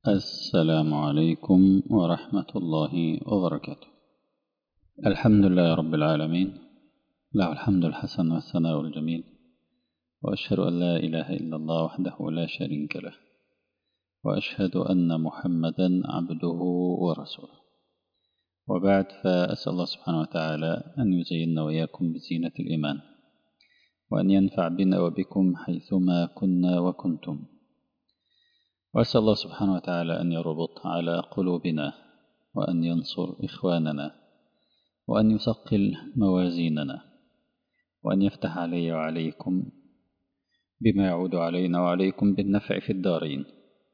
السلام عليكم ورحمة الله وبركاته الحمد لله رب العالمين له الحمد الحسن والثناء الجميل وأشهد أن لا إله إلا الله وحده لا شريك له وأشهد أن محمدا عبده ورسوله وبعد فأسأل الله سبحانه وتعالى أن يزيننا وإياكم بزينة الإيمان وأن ينفع بنا وبكم حيثما كنا وكنتم وأسأل الله سبحانه وتعالى أن يربط على قلوبنا وأن ينصر إخواننا وأن يثقل موازيننا وأن يفتح علي وعليكم بما يعود علينا وعليكم بالنفع في الدارين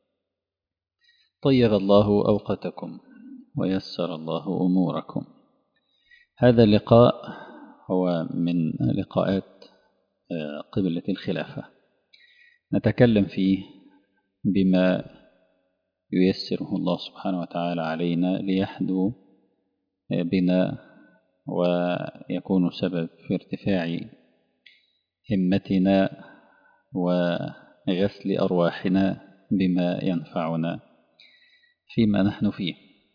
طيب الله أوقاتكم ويسر الله أموركم هذا اللقاء هو من لقاءات قبلة الخلافة نتكلم فيه بما ييسره الله سبحانه وتعالى علينا ليحدو بنا ويكون سبب في ارتفاع همتنا وغسل أرواحنا بما ينفعنا فيما نحن فيه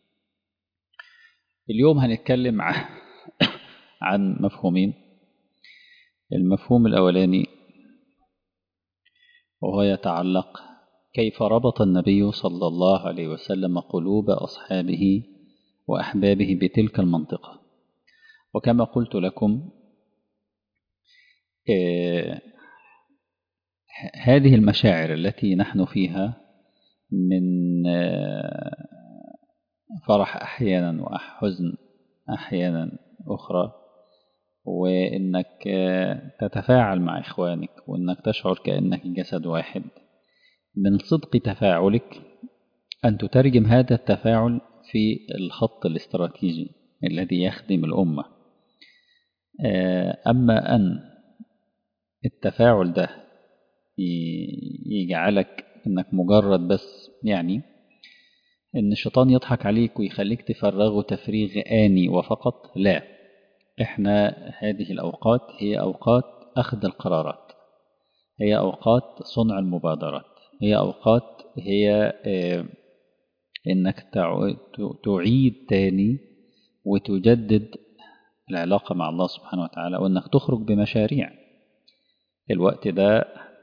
اليوم هنتكلم عن مفهومين المفهوم الأولاني وهو يتعلق كيف ربط النبي صلى الله عليه وسلم قلوب أصحابه وأحبابه بتلك المنطقة وكما قلت لكم آه هذه المشاعر التي نحن فيها من آه فرح أحيانا وحزن أحيانا أخرى وإنك تتفاعل مع إخوانك وإنك تشعر كأنك جسد واحد من صدق تفاعلك أن تترجم هذا التفاعل في الخط الاستراتيجي الذي يخدم الأمة أما أن التفاعل ده يجعلك إنك مجرد بس يعني إن الشيطان يضحك عليك ويخليك تفرغه تفريغ آني وفقط لا إحنا هذه الأوقات هي أوقات أخذ القرارات هي أوقات صنع المبادرات هي أوقات هي إنك تعيد تاني وتجدد العلاقة مع الله سبحانه وتعالى وإنك تخرج بمشاريع الوقت ده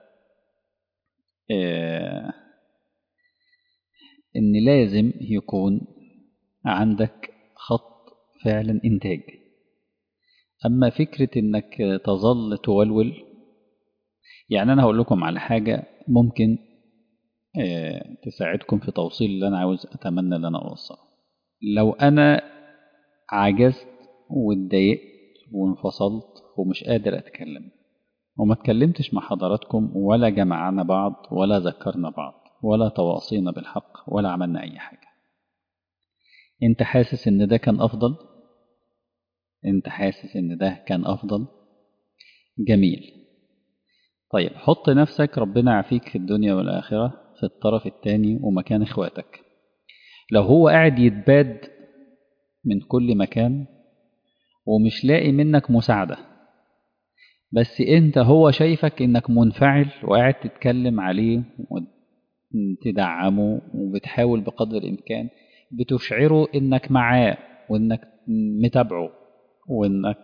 إن لازم يكون عندك خط فعلا إنتاج أما فكرة إنك تظل تولول يعني أنا هقول لكم على حاجة ممكن تساعدكم في توصيل اللي أنا عاوز أتمنى اللي أنا أوصله لو أنا عجزت واتضايقت وانفصلت ومش قادر أتكلم وما اتكلمتش مع حضراتكم ولا جمعنا بعض ولا ذكرنا بعض ولا تواصينا بالحق ولا عملنا أي حاجة أنت حاسس إن ده كان أفضل أنت حاسس إن ده كان أفضل جميل طيب حط نفسك ربنا يعافيك في الدنيا والآخرة في الطرف الثاني ومكان إخواتك لو هو قاعد يتباد من كل مكان ومش لاقي منك مساعدة بس انت هو شايفك انك منفعل وقاعد تتكلم عليه وتدعمه وبتحاول بقدر الامكان بتشعره انك معاه وانك متابعه وانك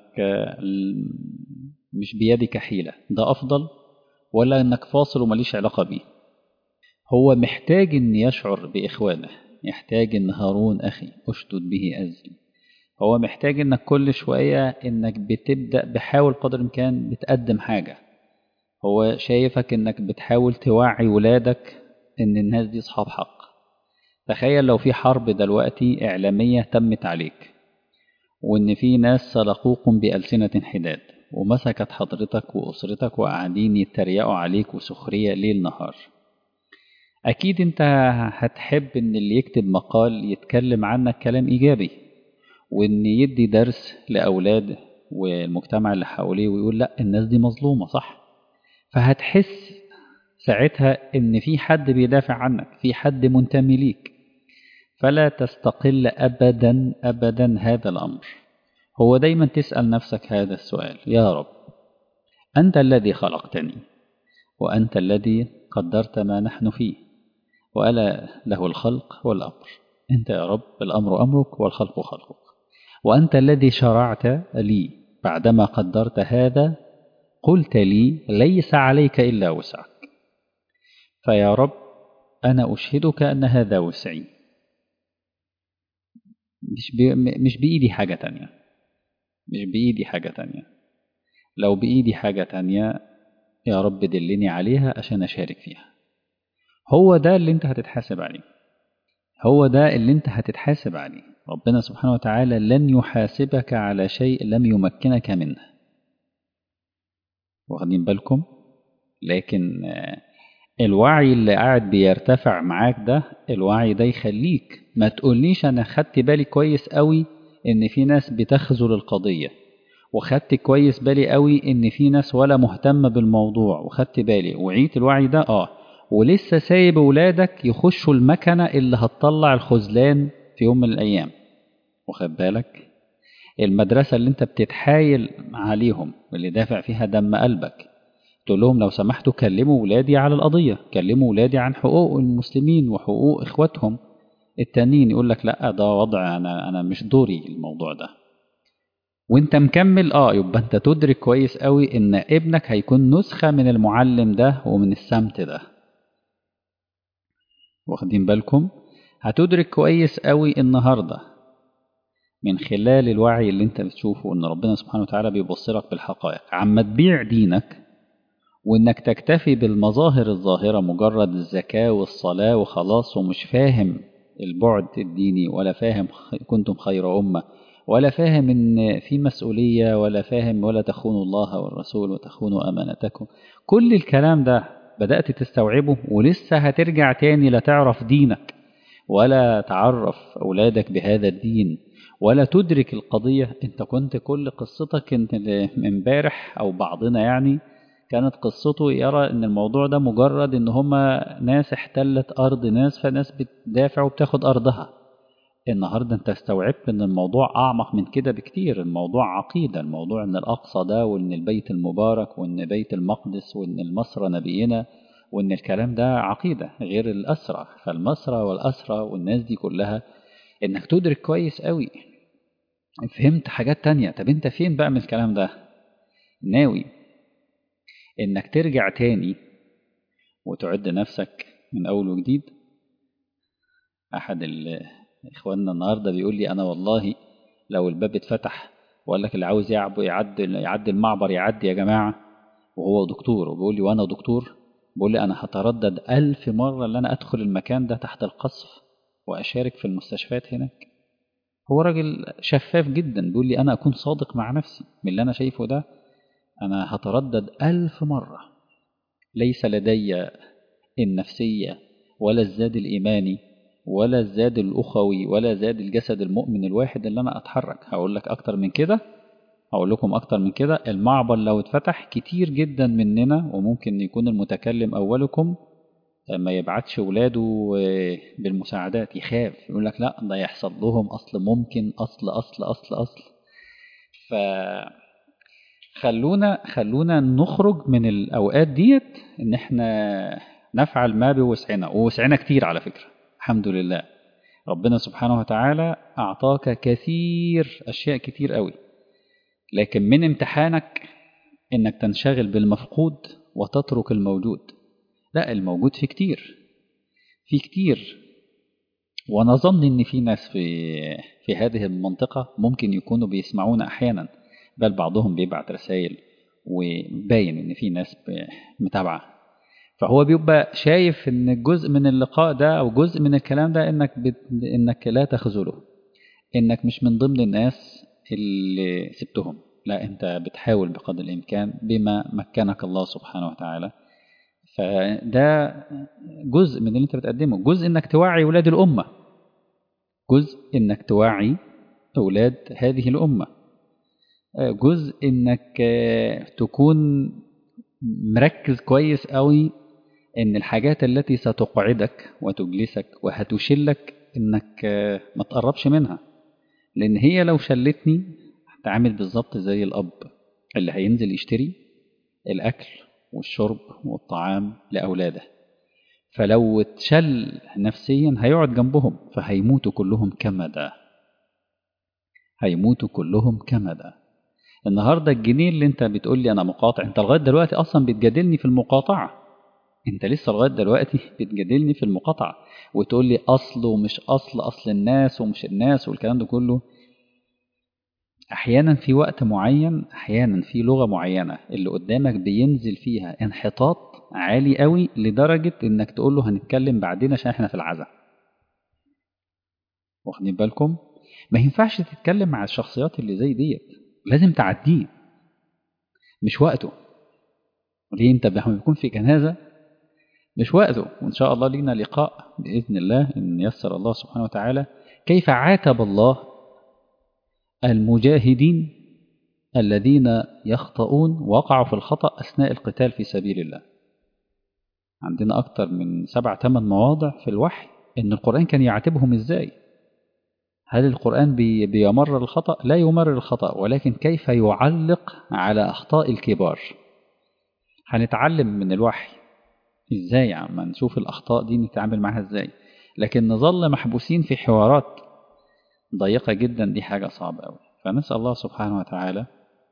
مش بيدك حيلة ده افضل ولا انك فاصل ومليش علاقة بيه هو محتاج ان يشعر باخوانه يحتاج ان هارون اخي اشدد به ازري هو محتاج انك كل شوية انك بتبدأ بحاول قدر الامكان بتقدم حاجة هو شايفك انك بتحاول توعي ولادك ان الناس دي اصحاب حق تخيل لو في حرب دلوقتي اعلامية تمت عليك وان في ناس سلقوكم بألسنة حداد ومسكت حضرتك وأسرتك وقاعدين يتريقوا عليك وسخرية ليل نهار أكيد أنت هتحب إن اللي يكتب مقال يتكلم عنك كلام إيجابي وإن يدي درس لأولاده والمجتمع اللي حواليه ويقول لأ الناس دي مظلومة صح فهتحس ساعتها إن في حد بيدافع عنك في حد منتمي ليك فلا تستقل أبدا أبدا هذا الأمر هو دايما تسأل نفسك هذا السؤال يا رب أنت الذي خلقتني وأنت الذي قدرت ما نحن فيه وألا له الخلق والأمر أنت يا رب الأمر أمرك والخلق خلقك وأنت الذي شرعت لي بعدما قدرت هذا قلت لي ليس عليك إلا وسعك فيا رب أنا أشهدك أن هذا وسعي مش, بي مش بإيدي حاجة تانية مش بإيدي حاجة تانية لو بإيدي حاجة تانية يا رب دلني عليها عشان أشارك فيها هو ده اللي انت هتتحاسب عليه هو ده اللي انت هتتحاسب عليه ربنا سبحانه وتعالى لن يحاسبك على شيء لم يمكنك منه واخدين بالكم لكن الوعي اللي قاعد بيرتفع معاك ده الوعي ده يخليك ما تقوليش انا خدت بالي كويس قوي ان في ناس بتخذل القضية وخدت كويس بالي قوي ان في ناس ولا مهتمة بالموضوع وخدت بالي وعيت الوعي ده اه ولسه سايب ولادك يخشوا المكنة اللي هتطلع الخذلان في يوم من الأيام واخد بالك المدرسة اللي انت بتتحايل عليهم اللي دافع فيها دم قلبك تقول لهم لو سمحتوا كلموا ولادي على القضية كلموا ولادي عن حقوق المسلمين وحقوق إخواتهم التانيين يقول لك لا ده وضع أنا, أنا مش دوري الموضوع ده وانت مكمل اه يبقى انت تدرك كويس قوي ان ابنك هيكون نسخة من المعلم ده ومن السمت ده واخدين بالكم هتدرك كويس قوي النهارده من خلال الوعي اللي انت بتشوفه ان ربنا سبحانه وتعالى بيبصرك بالحقائق عما تبيع دينك وانك تكتفي بالمظاهر الظاهرة مجرد الزكاة والصلاة وخلاص ومش فاهم البعد الديني ولا فاهم كنتم خير أمة ولا فاهم ان في مسؤولية ولا فاهم ولا تخونوا الله والرسول وتخونوا أمانتكم كل الكلام ده بدأت تستوعبه ولسه هترجع تاني لا تعرف دينك ولا تعرف أولادك بهذا الدين ولا تدرك القضية انت كنت كل قصتك انت امبارح او بعضنا يعني كانت قصته يرى ان الموضوع ده مجرد ان هما ناس احتلت ارض ناس فناس بتدافع وبتاخد ارضها النهارده انت استوعبت ان الموضوع اعمق من كده بكتير الموضوع عقيدة الموضوع ان الاقصى ده وان البيت المبارك وان بيت المقدس وان المسرى نبينا وان الكلام ده عقيدة غير الاسرى فالمسرى والاسرى والناس دي كلها انك تدرك كويس قوي فهمت حاجات تانية طب انت فين بقى من الكلام ده ناوي انك ترجع تاني وتعد نفسك من اول وجديد احد اخواننا النهارده بيقول لي انا والله لو الباب اتفتح وقال لك اللي عاوز يعب يعدي يعدي المعبر يعدي يا جماعه وهو دكتور وبيقول لي وانا دكتور بيقول لي انا هتردد ألف مره ان انا ادخل المكان ده تحت القصف واشارك في المستشفيات هناك هو راجل شفاف جدا بيقول لي أنا أكون صادق مع نفسي من اللي أنا شايفه ده أنا هتردد ألف مرة ليس لدي النفسية ولا الزاد الإيماني ولا الزاد الأخوي ولا زاد الجسد المؤمن الواحد اللي أنا أتحرك هقول لك أكتر من كده هقول لكم أكتر من كده المعبر لو اتفتح كتير جدا مننا وممكن يكون المتكلم أولكم ما يبعتش ولاده بالمساعدات يخاف يقول لك لا ده يحصل لهم أصل ممكن أصل أصل أصل أصل ف خلونا خلونا نخرج من الأوقات ديت إن إحنا نفعل ما بوسعنا ووسعنا كتير على فكرة الحمد لله ربنا سبحانه وتعالى أعطاك كثير أشياء كتير قوي لكن من امتحانك إنك تنشغل بالمفقود وتترك الموجود لا الموجود في كتير في كتير ونظن ان في ناس في في هذه المنطقة ممكن يكونوا بيسمعونا احيانا بل بعضهم بيبعت رسائل وباين ان في ناس متابعة فهو بيبقى شايف ان جزء من اللقاء ده او جزء من الكلام ده انك بت... انك لا تخذله انك مش من ضمن الناس اللي سبتهم لا انت بتحاول بقدر الامكان بما مكنك الله سبحانه وتعالى فده جزء من اللي انت بتقدمه جزء انك توعي ولاد الأمة جزء انك توعي أولاد هذه الأمة جزء انك تكون مركز كويس قوي ان الحاجات التي ستقعدك وتجلسك وهتشلك انك ما تقربش منها لان هي لو شلتني هتعامل بالظبط زي الاب اللي هينزل يشتري الاكل والشرب والطعام لأولاده فلو اتشل نفسيا هيقعد جنبهم فهيموتوا كلهم كمدا هيموتوا كلهم كمدا النهارده الجنيه اللي انت بتقول لي انا مقاطع انت لغايه دلوقتي اصلا بتجادلني في المقاطعه انت لسه لغايه دلوقتي بتجادلني في المقاطعه وتقول لي اصل ومش اصل اصل الناس ومش الناس والكلام ده كله احيانا في وقت معين احيانا في لغه معينه اللي قدامك بينزل فيها انحطاط عالي قوي لدرجه انك تقول له هنتكلم بعدين عشان احنا في العزاء واخدين بالكم ما ينفعش تتكلم مع الشخصيات اللي زي ديت لازم تعديه مش وقته ليه انت لما بيكون في جنازه مش وقته وإن شاء الله لينا لقاء بإذن الله إن يسر الله سبحانه وتعالى كيف عاتب الله المجاهدين الذين يخطئون وقعوا في الخطأ أثناء القتال في سبيل الله عندنا أكثر من سبع ثمان مواضع في الوحي إن القرآن كان يعاتبهم إزاي هل القرآن بي بيمرر الخطأ؟ لا يمرر الخطأ ولكن كيف يعلق على أخطاء الكبار هنتعلم من الوحي ازاي عم نشوف الاخطاء دي نتعامل معاها ازاي لكن نظل محبوسين في حوارات ضيقة جدا دي حاجة صعبة أوي فنسأل الله سبحانه وتعالى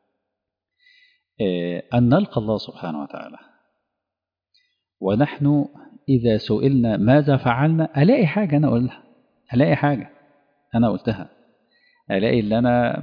أن نلقى الله سبحانه وتعالى ونحن إذا سئلنا ماذا فعلنا ألاقي حاجة أنا أقولها ألاقي حاجة أنا قلتها ألاقي اللي أنا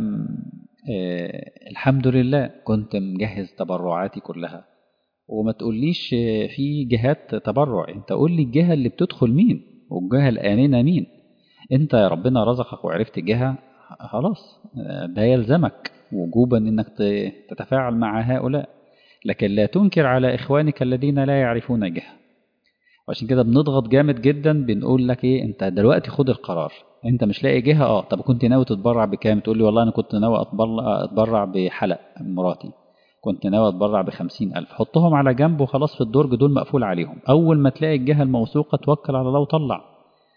الحمد لله كنت مجهز تبرعاتي كلها وما تقوليش في جهات تبرع انت قول لي الجهة اللي بتدخل مين والجهة الآمنة مين انت يا ربنا رزقك وعرفت جهة خلاص ده يلزمك وجوبا انك تتفاعل مع هؤلاء لكن لا تنكر على اخوانك الذين لا يعرفون جهة وعشان كده بنضغط جامد جدا بنقول لك ايه انت دلوقتي خد القرار انت مش لاقي جهة اه طب كنت ناوي تتبرع بكام تقول لي والله انا كنت ناوي اتبرع بحلق مراتي كنت ناوي اتبرع بخمسين ألف حطهم على جنب وخلاص في الدرج دول مقفول عليهم أول ما تلاقي الجهة الموثوقة توكل على الله وطلع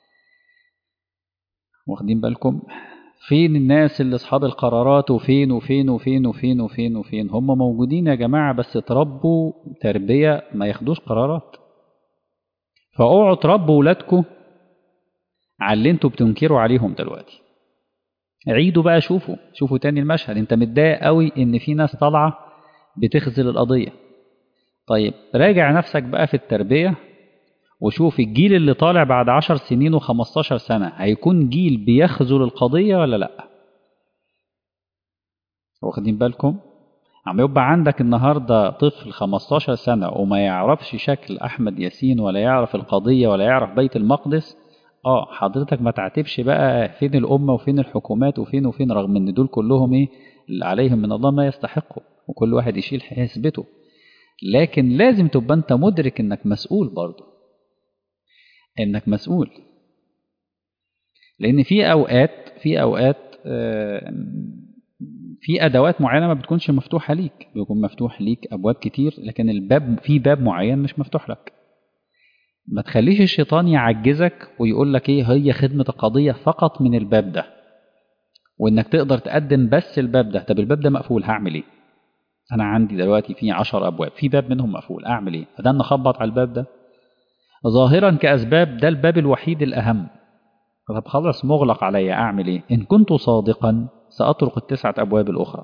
واخدين بالكم فين الناس اللي أصحاب القرارات وفين وفين وفين وفين وفين وفين هم موجودين يا جماعة بس تربوا تربية ما ياخدوش قرارات فاوعوا تربوا ولادكم على اللي انتوا بتنكروا عليهم دلوقتي عيدوا بقى شوفوا شوفوا تاني المشهد انت متضايق قوي ان في ناس طالعه بتخزل القضية طيب راجع نفسك بقى في التربية وشوف الجيل اللي طالع بعد عشر سنين وخمستاشر سنة هيكون جيل بيخزل القضية ولا لأ واخدين بالكم عم يبقى عندك النهاردة طفل 15 سنة وما يعرفش شكل أحمد ياسين ولا يعرف القضية ولا يعرف بيت المقدس اه حضرتك ما تعتبش بقى فين الأمة وفين الحكومات وفين وفين رغم ان دول كلهم ايه اللي عليهم من الله ما يستحقوا وكل واحد يشيل حسبته لكن لازم تبقى انت مدرك انك مسؤول برضه انك مسؤول لان في اوقات في اوقات في ادوات معينه ما بتكونش مفتوحه ليك بيكون مفتوح ليك ابواب كتير لكن الباب في باب معين مش مفتوح لك ما تخليش الشيطان يعجزك ويقول لك ايه هي خدمه القضيه فقط من الباب ده وانك تقدر تقدم بس الباب ده طب الباب ده مقفول هعمل ايه انا عندي دلوقتي في عشر ابواب في باب منهم مقفول اعمل ايه فده اخبط على الباب ده ظاهرا كاسباب ده الباب الوحيد الاهم طب خلاص مغلق عليا اعمل ايه ان كنت صادقا ساطرق التسعه ابواب الاخرى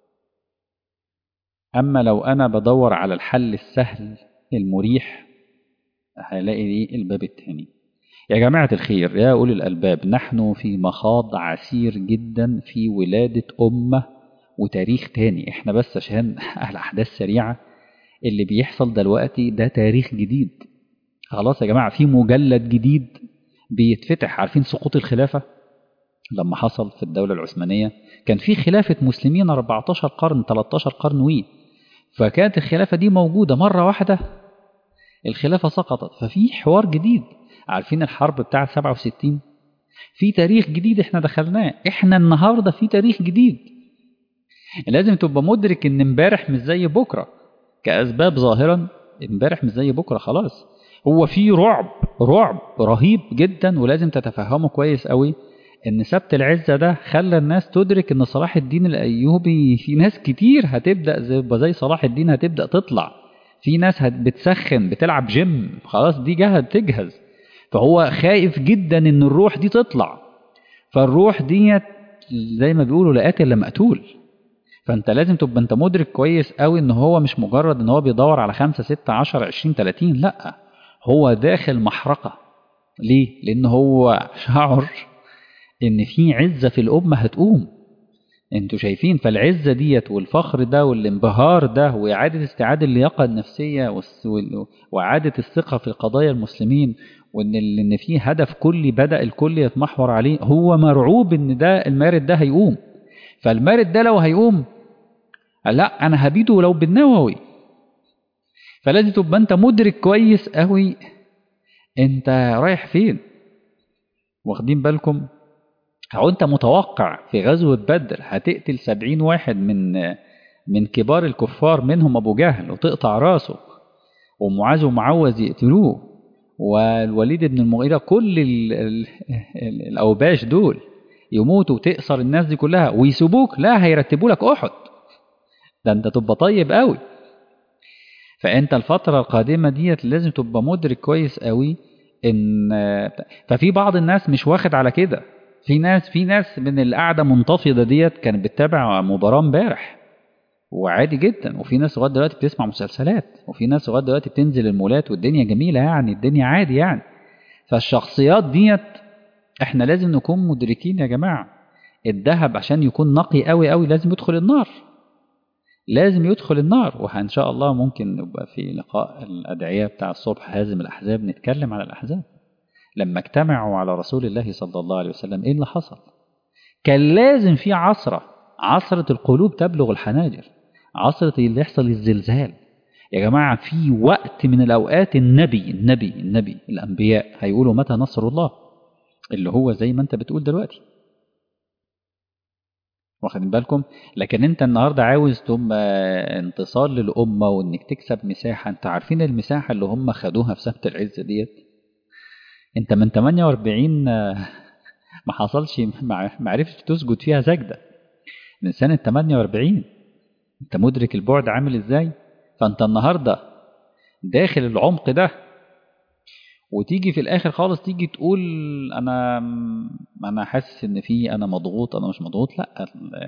اما لو انا بدور على الحل السهل المريح هلاقي ايه الباب الثاني يا جماعة الخير يا أولي الألباب نحن في مخاض عسير جدا في ولادة أمة وتاريخ تاني احنا بس عشان الأحداث سريعة اللي بيحصل دلوقتي ده تاريخ جديد خلاص يا جماعة في مجلد جديد بيتفتح عارفين سقوط الخلافة لما حصل في الدولة العثمانية كان في خلافة مسلمين 14 قرن 13 قرن وي فكانت الخلافة دي موجودة مرة واحدة الخلافة سقطت ففي حوار جديد عارفين الحرب بتاعة 67 في تاريخ جديد احنا دخلناه احنا النهاردة في تاريخ جديد لازم تبقى مدرك ان امبارح مش زي بكرة كأسباب ظاهرا امبارح مش زي بكرة خلاص هو في رعب رعب رهيب جدا ولازم تتفهمه كويس قوي ان سبت العزة ده خلى الناس تدرك ان صلاح الدين الايوبي في ناس كتير هتبدأ زي, زي صلاح الدين هتبدأ تطلع في ناس هت- بتسخن بتلعب جيم خلاص دي جهد تجهز فهو خايف جدا ان الروح دي تطلع فالروح ديت زي ما بيقولوا لا قاتل لا مقتول فانت لازم تبقى انت مدرك كويس قوي ان هو مش مجرد ان هو بيدور على 5 6 10 20 30 لا هو داخل محرقة ليه لان هو شعر ان في عزة في الامة هتقوم انتوا شايفين فالعزة ديت والفخر ده والانبهار ده وإعادة استعادة اللياقة النفسية والس- وال- وإعادة الثقة في قضايا المسلمين وإن ال- إن في هدف كلي بدأ الكل يتمحور عليه هو مرعوب إن ده المارد ده هيقوم فالمارد ده لو هيقوم لا أنا هبيده ولو بالنووي فلازم تبقى أنت مدرك كويس قوي أنت رايح فين واخدين بالكم هو انت متوقع في غزوة بدر هتقتل سبعين واحد من من كبار الكفار منهم أبو جهل وتقطع راسه ومعاذ ومعوذ يقتلوه والوليد بن المغيرة كل ال ال ال الأوباش دول يموتوا وتأسر الناس دي كلها ويسيبوك لا هيرتبوا لك أحد ده انت تبقى طيب قوي فانت الفترة القادمة ديت لازم تبقى مدرك كويس قوي ان ففي بعض الناس مش واخد على كده في ناس في ناس من القعده منتفضه ديت كانت بتتابع مباراه امبارح وعادي جدا وفي ناس لغايه دلوقتي بتسمع مسلسلات وفي ناس لغايه دلوقتي بتنزل المولات والدنيا جميله يعني الدنيا عادي يعني فالشخصيات ديت احنا لازم نكون مدركين يا جماعه الذهب عشان يكون نقي قوي قوي لازم يدخل النار لازم يدخل النار وان شاء الله ممكن نبقى في لقاء الادعيه بتاع الصبح هازم الاحزاب نتكلم على الاحزاب لما اجتمعوا على رسول الله صلى الله عليه وسلم ايه اللي حصل كان لازم في عصرة عصرة القلوب تبلغ الحناجر عصرة اللي يحصل الزلزال يا جماعة في وقت من الأوقات النبي النبي النبي الأنبياء هيقولوا متى نصر الله اللي هو زي ما أنت بتقول دلوقتي واخدين بالكم لكن انت النهارده عاوز تبقى انتصار للامه وانك تكسب مساحه انت عارفين المساحه اللي هم خدوها في سبت العز ديت انت من 48 ما حصلش ما عرفتش تسجد فيها سجده من سنه 48 انت مدرك البعد عامل ازاي فانت النهارده داخل العمق ده وتيجي في الاخر خالص تيجي تقول انا انا حاسس ان في انا مضغوط انا مش مضغوط لا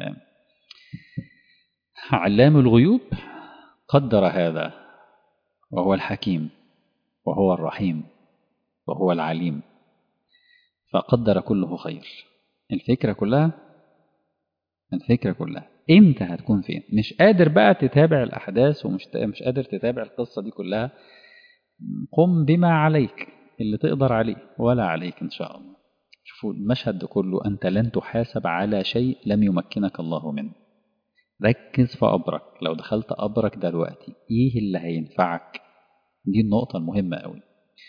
علام الغيوب قدر هذا وهو الحكيم وهو الرحيم وهو العليم فقدر كله خير الفكرة كلها الفكرة كلها انت هتكون فين مش قادر بقى تتابع الاحداث ومش مش قادر تتابع القصة دي كلها قم بما عليك اللي تقدر عليه ولا عليك ان شاء الله شوفوا المشهد ده كله انت لن تحاسب على شيء لم يمكنك الله منه ركز في قبرك لو دخلت قبرك دلوقتي ايه اللي هينفعك دي النقطة المهمة قوي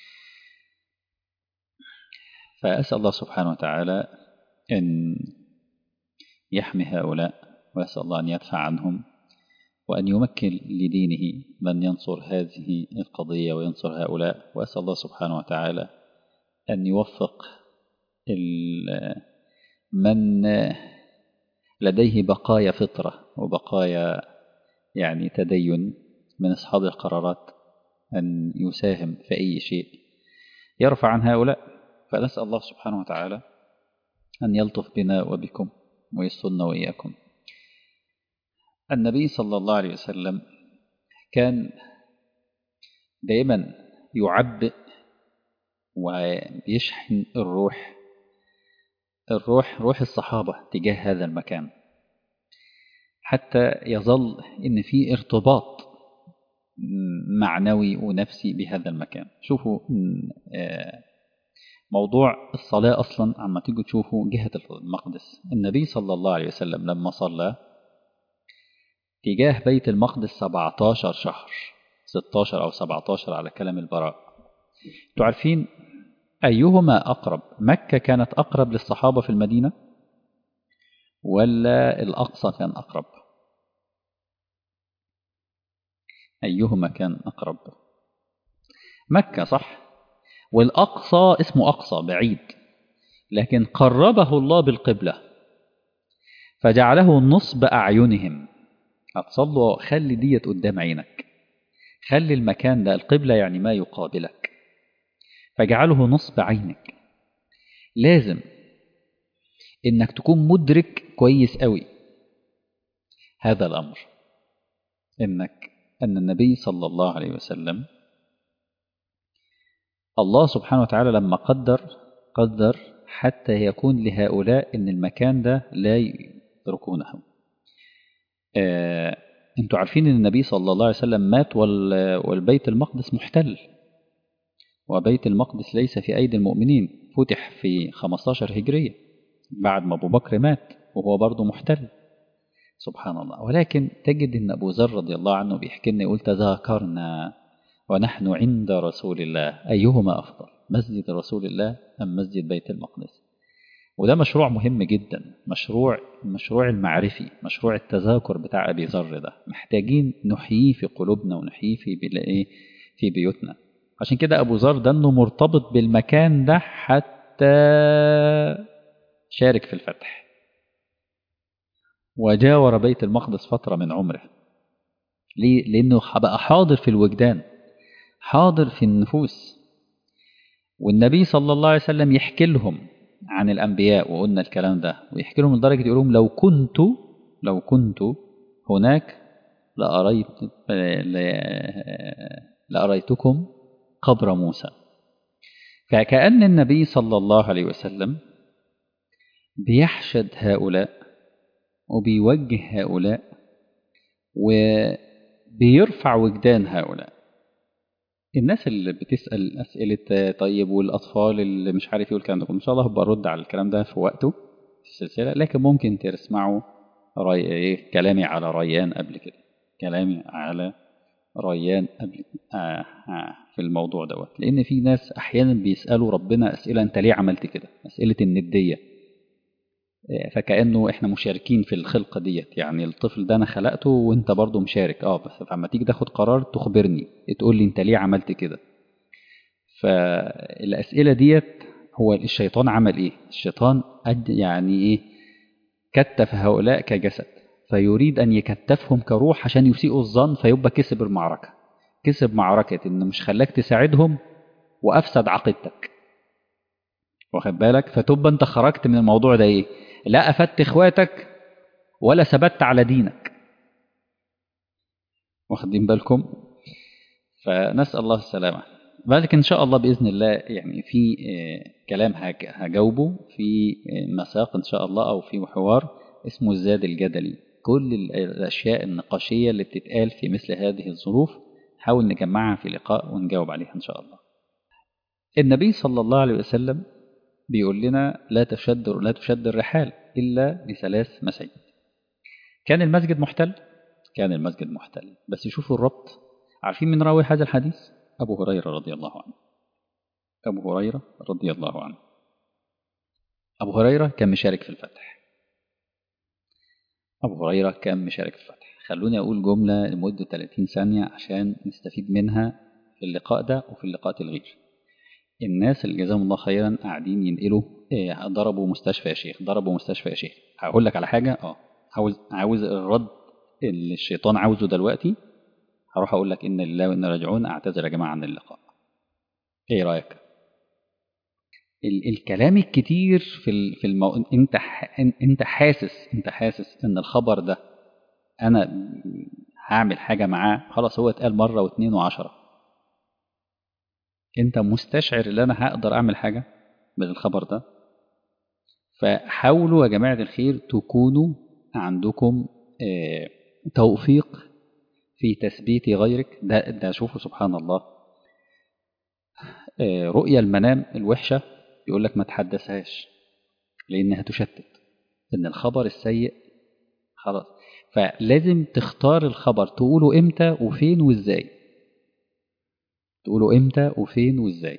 فأسأل الله سبحانه وتعالى أن يحمي هؤلاء وأسأل الله أن يدفع عنهم وأن يمكن لدينه من ينصر هذه القضية وينصر هؤلاء وأسأل الله سبحانه وتعالى أن يوفق من لديه بقايا فطرة وبقايا يعني تدين من أصحاب القرارات أن يساهم في أي شيء يرفع عن هؤلاء فنسأل الله سبحانه وتعالى أن يلطف بنا وبكم ويسرنا وإياكم النبي صلى الله عليه وسلم كان دائما يعبئ ويشحن الروح الروح روح الصحابة تجاه هذا المكان حتى يظل إن في ارتباط معنوي ونفسي بهذا المكان شوفوا موضوع الصلاة أصلا عما تيجوا تشوفوا جهة المقدس النبي صلى الله عليه وسلم لما صلى تجاه بيت المقدس 17 شهر 16 أو 17 على كلام البراء تعرفين أيهما أقرب مكة كانت أقرب للصحابة في المدينة ولا الأقصى كان أقرب أيهما كان أقرب مكة صح والأقصى اسمه أقصى بعيد لكن قربه الله بالقبلة فجعله نصب أعينهم هتصلوا خلي ديت قدام عينك خلي المكان ده القبلة يعني ما يقابلك فاجعله نصب عينك لازم انك تكون مدرك كويس قوي هذا الامر انك ان النبي صلى الله عليه وسلم الله سبحانه وتعالى لما قدر قدر حتى يكون لهؤلاء ان المكان ده لا يتركونه آه انتوا عارفين ان النبي صلى الله عليه وسلم مات والبيت المقدس محتل وبيت المقدس ليس في ايدي المؤمنين فتح في 15 هجريه بعد ما ابو بكر مات وهو برضه محتل سبحان الله ولكن تجد ان ابو ذر رضي الله عنه بيحكي لنا يقول تذاكرنا ونحن عند رسول الله ايهما افضل مسجد رسول الله ام مسجد بيت المقدس وده مشروع مهم جدا مشروع مشروع المعرفي مشروع التذاكر بتاع ابي ذر ده محتاجين نحييه في قلوبنا ونحييه في ايه في بيوتنا عشان كده ابو ذر ده انه مرتبط بالمكان ده حتى شارك في الفتح وجاور بيت المقدس فترة من عمره ليه؟ لأنه بقى حاضر في الوجدان حاضر في النفوس والنبي صلى الله عليه وسلم يحكي لهم عن الأنبياء وقلنا الكلام ده ويحكي لهم لدرجة يقول لهم لو كنت لو كنت هناك لأريت لأريتكم قبر موسى فكأن النبي صلى الله عليه وسلم بيحشد هؤلاء وبيوجه هؤلاء وبيرفع وجدان هؤلاء الناس اللي بتسأل أسئلة طيب والأطفال اللي مش عارف يقول الكلام ده إن شاء الله هبقى أرد على الكلام ده في وقته في السلسلة لكن ممكن تسمعوا ري... إيه كلامي على ريان قبل كده كلامي على ريان قبل آه آه في الموضوع دوت لأن في ناس أحيانا بيسألوا ربنا أسئلة أنت ليه عملت كده أسئلة الندية فكأنه احنا مشاركين في الخلقة ديت يعني الطفل ده انا خلقته وانت برضه مشارك اه بس فلما تيجي تاخد قرار تخبرني تقول لي انت ليه عملت كده فالأسئلة ديت هو الشيطان عمل ايه الشيطان أد يعني ايه كتف هؤلاء كجسد فيريد ان يكتفهم كروح عشان يسيئوا الظن فيبقى كسب المعركة كسب معركة انه مش خلاك تساعدهم وافسد عقيدتك واخد بالك فتبقى انت خرجت من الموضوع ده ايه لا افدت اخواتك ولا ثبت على دينك واخدين بالكم فنسال الله السلامه ذلك ان شاء الله باذن الله يعني في كلام هجاوبه في مساق ان شاء الله او في حوار اسمه الزاد الجدلي كل الاشياء النقاشيه اللي بتتقال في مثل هذه الظروف نحاول نجمعها في لقاء ونجاوب عليها ان شاء الله النبي صلى الله عليه وسلم بيقول لنا لا تشد لا تشد الرحال إلا لثلاث مساجد كان المسجد محتل كان المسجد محتل بس شوفوا الربط عارفين من راوي هذا الحديث أبو هريرة رضي الله عنه أبو هريرة رضي الله عنه أبو هريرة كان مشارك في الفتح أبو هريرة كان مشارك في الفتح خلوني أقول جملة لمدة 30 ثانية عشان نستفيد منها في اللقاء ده وفي اللقاءات الغير الناس اللي جزاهم الله خيرا قاعدين ينقلوا إيه ضربوا مستشفى يا شيخ ضربوا مستشفى يا شيخ هقول لك على حاجه اه عاوز عاوز الرد اللي الشيطان عاوزه دلوقتي هروح اقول لك ان لله وانا راجعون اعتذر يا جماعه عن اللقاء ايه رايك ال الكلام الكتير في ال في المو... انت ح... انت حاسس انت حاسس ان الخبر ده انا هعمل حاجه معاه خلاص هو اتقال مره واثنين وعشره انت مستشعر ان انا هقدر اعمل حاجه بالخبر ده فحاولوا يا جماعه الخير تكونوا عندكم اه توفيق في تثبيت غيرك ده ده شوفوا سبحان الله اه رؤيا المنام الوحشه يقول لك ما تحدثهاش لانها تشتت ان الخبر السيء خلاص فلازم تختار الخبر تقوله امتى وفين وازاي تقولوا امتى وفين وازاي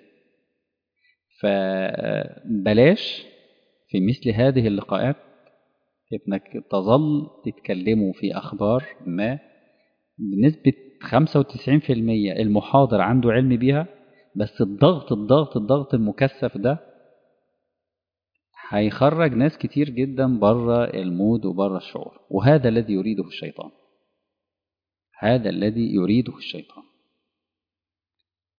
فبلاش في مثل هذه اللقاءات انك تظل تتكلموا في اخبار ما بنسبة 95% المحاضر عنده علم بيها بس الضغط الضغط الضغط المكثف ده هيخرج ناس كتير جدا بره المود وبره الشعور وهذا الذي يريده الشيطان هذا الذي يريده الشيطان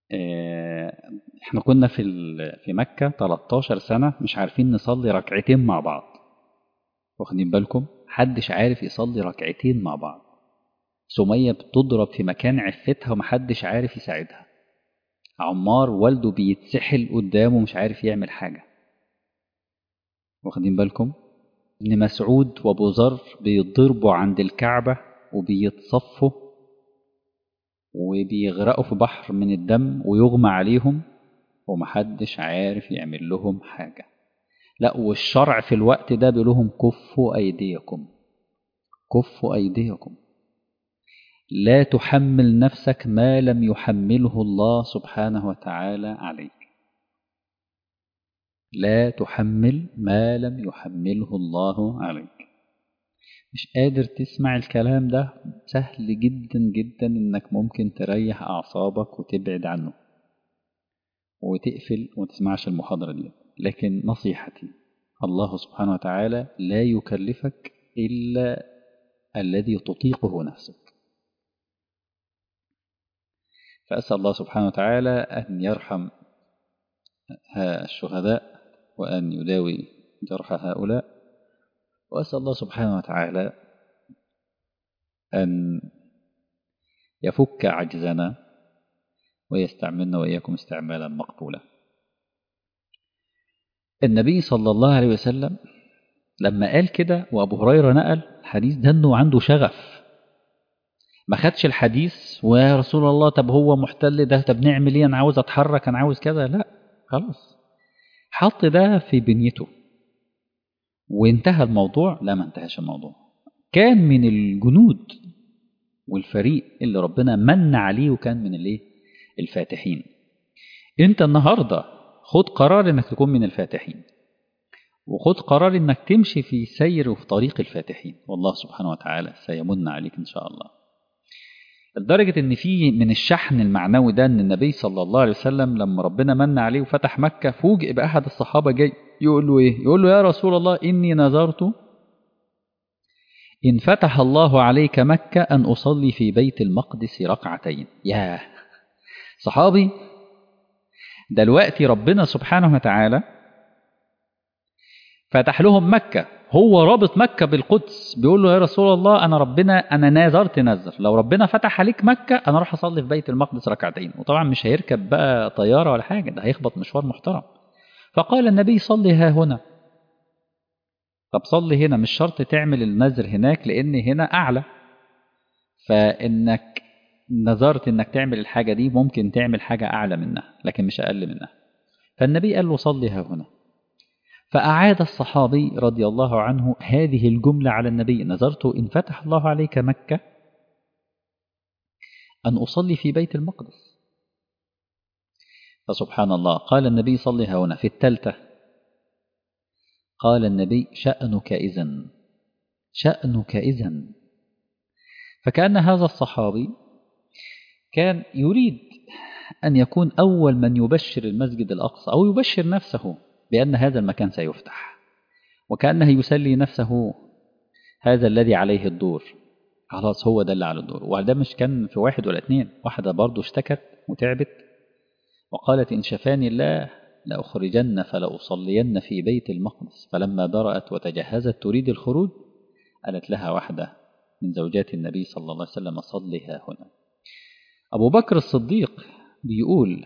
احنا كنا في في مكة 13 سنة مش عارفين نصلي ركعتين مع بعض واخدين بالكم محدش عارف يصلي ركعتين مع بعض سمية بتضرب في مكان عفتها ومحدش عارف يساعدها عمار والده بيتسحل قدامه مش عارف يعمل حاجة واخدين بالكم ابن مسعود وابو ذر بيتضربوا عند الكعبة وبيتصفوا وبيغرقوا في بحر من الدم ويغمى عليهم ومحدش عارف يعمل لهم حاجة لا والشرع في الوقت ده بيقول لهم كفوا أيديكم كفوا أيديكم لا تحمل نفسك ما لم يحمله الله سبحانه وتعالى عليك لا تحمل ما لم يحمله الله عليك مش قادر تسمع الكلام ده سهل جدا جدا انك ممكن تريح اعصابك وتبعد عنه وتقفل وما تسمعش المحاضرة دي لكن نصيحتي الله سبحانه وتعالى لا يكلفك إلا الذي تطيقه نفسك فأسأل الله سبحانه وتعالى أن يرحم الشهداء وأن يداوي جرح هؤلاء وأسأل الله سبحانه وتعالى أن يفك عجزنا ويستعملنا وإياكم استعمالا مقبولا النبي صلى الله عليه وسلم لما قال كده وأبو هريرة نقل الحديث ده أنه عنده شغف ما خدش الحديث ويا رسول الله طب هو محتل ده طب نعمل ايه انا عاوز اتحرك انا عاوز كذا لا خلاص حط ده في بنيته وانتهى الموضوع لا ما انتهاش الموضوع كان من الجنود والفريق اللي ربنا من عليه وكان من الايه الفاتحين انت النهارده خد قرار انك تكون من الفاتحين وخد قرار انك تمشي في سير وفي طريق الفاتحين والله سبحانه وتعالى سيمن عليك ان شاء الله لدرجة إن في من الشحن المعنوي ده إن النبي صلى الله عليه وسلم لما ربنا من عليه وفتح مكة فوجئ بأحد الصحابة جاي يقول له إيه؟ يقول له يا رسول الله إني نذرت إن فتح الله عليك مكة أن أصلي في بيت المقدس ركعتين يا صحابي دلوقتي ربنا سبحانه وتعالى فتح لهم مكة هو رابط مكة بالقدس بيقول له يا رسول الله أنا ربنا أنا نذرت نذر لو ربنا فتح عليك مكة أنا راح أصلي في بيت المقدس ركعتين وطبعا مش هيركب بقى طيارة ولا حاجة ده هيخبط مشوار محترم فقال النبي صلي ها هنا طب صلي هنا مش شرط تعمل النذر هناك لأن هنا أعلى فإنك نذرت إنك تعمل الحاجة دي ممكن تعمل حاجة أعلى منها لكن مش أقل منها فالنبي قال له صلي ها هنا فأعاد الصحابي رضي الله عنه هذه الجملة على النبي نظرت إن فتح الله عليك مكة أن أصلي في بيت المقدس فسبحان الله قال النبي صلي هنا في التالتة قال النبي شأنك إذن شأنك إذن فكأن هذا الصحابي كان يريد أن يكون أول من يبشر المسجد الأقصى أو يبشر نفسه بأن هذا المكان سيفتح وكأنه يسلي نفسه هذا الذي عليه الدور خلاص هو ده اللي على الدور وده مش كان في واحد ولا اتنين واحدة برضه اشتكت وتعبت وقالت إن شفاني الله لأخرجن فلأصلين في بيت المقدس فلما برأت وتجهزت تريد الخروج قالت لها واحدة من زوجات النبي صلى الله عليه وسلم صلها هنا أبو بكر الصديق بيقول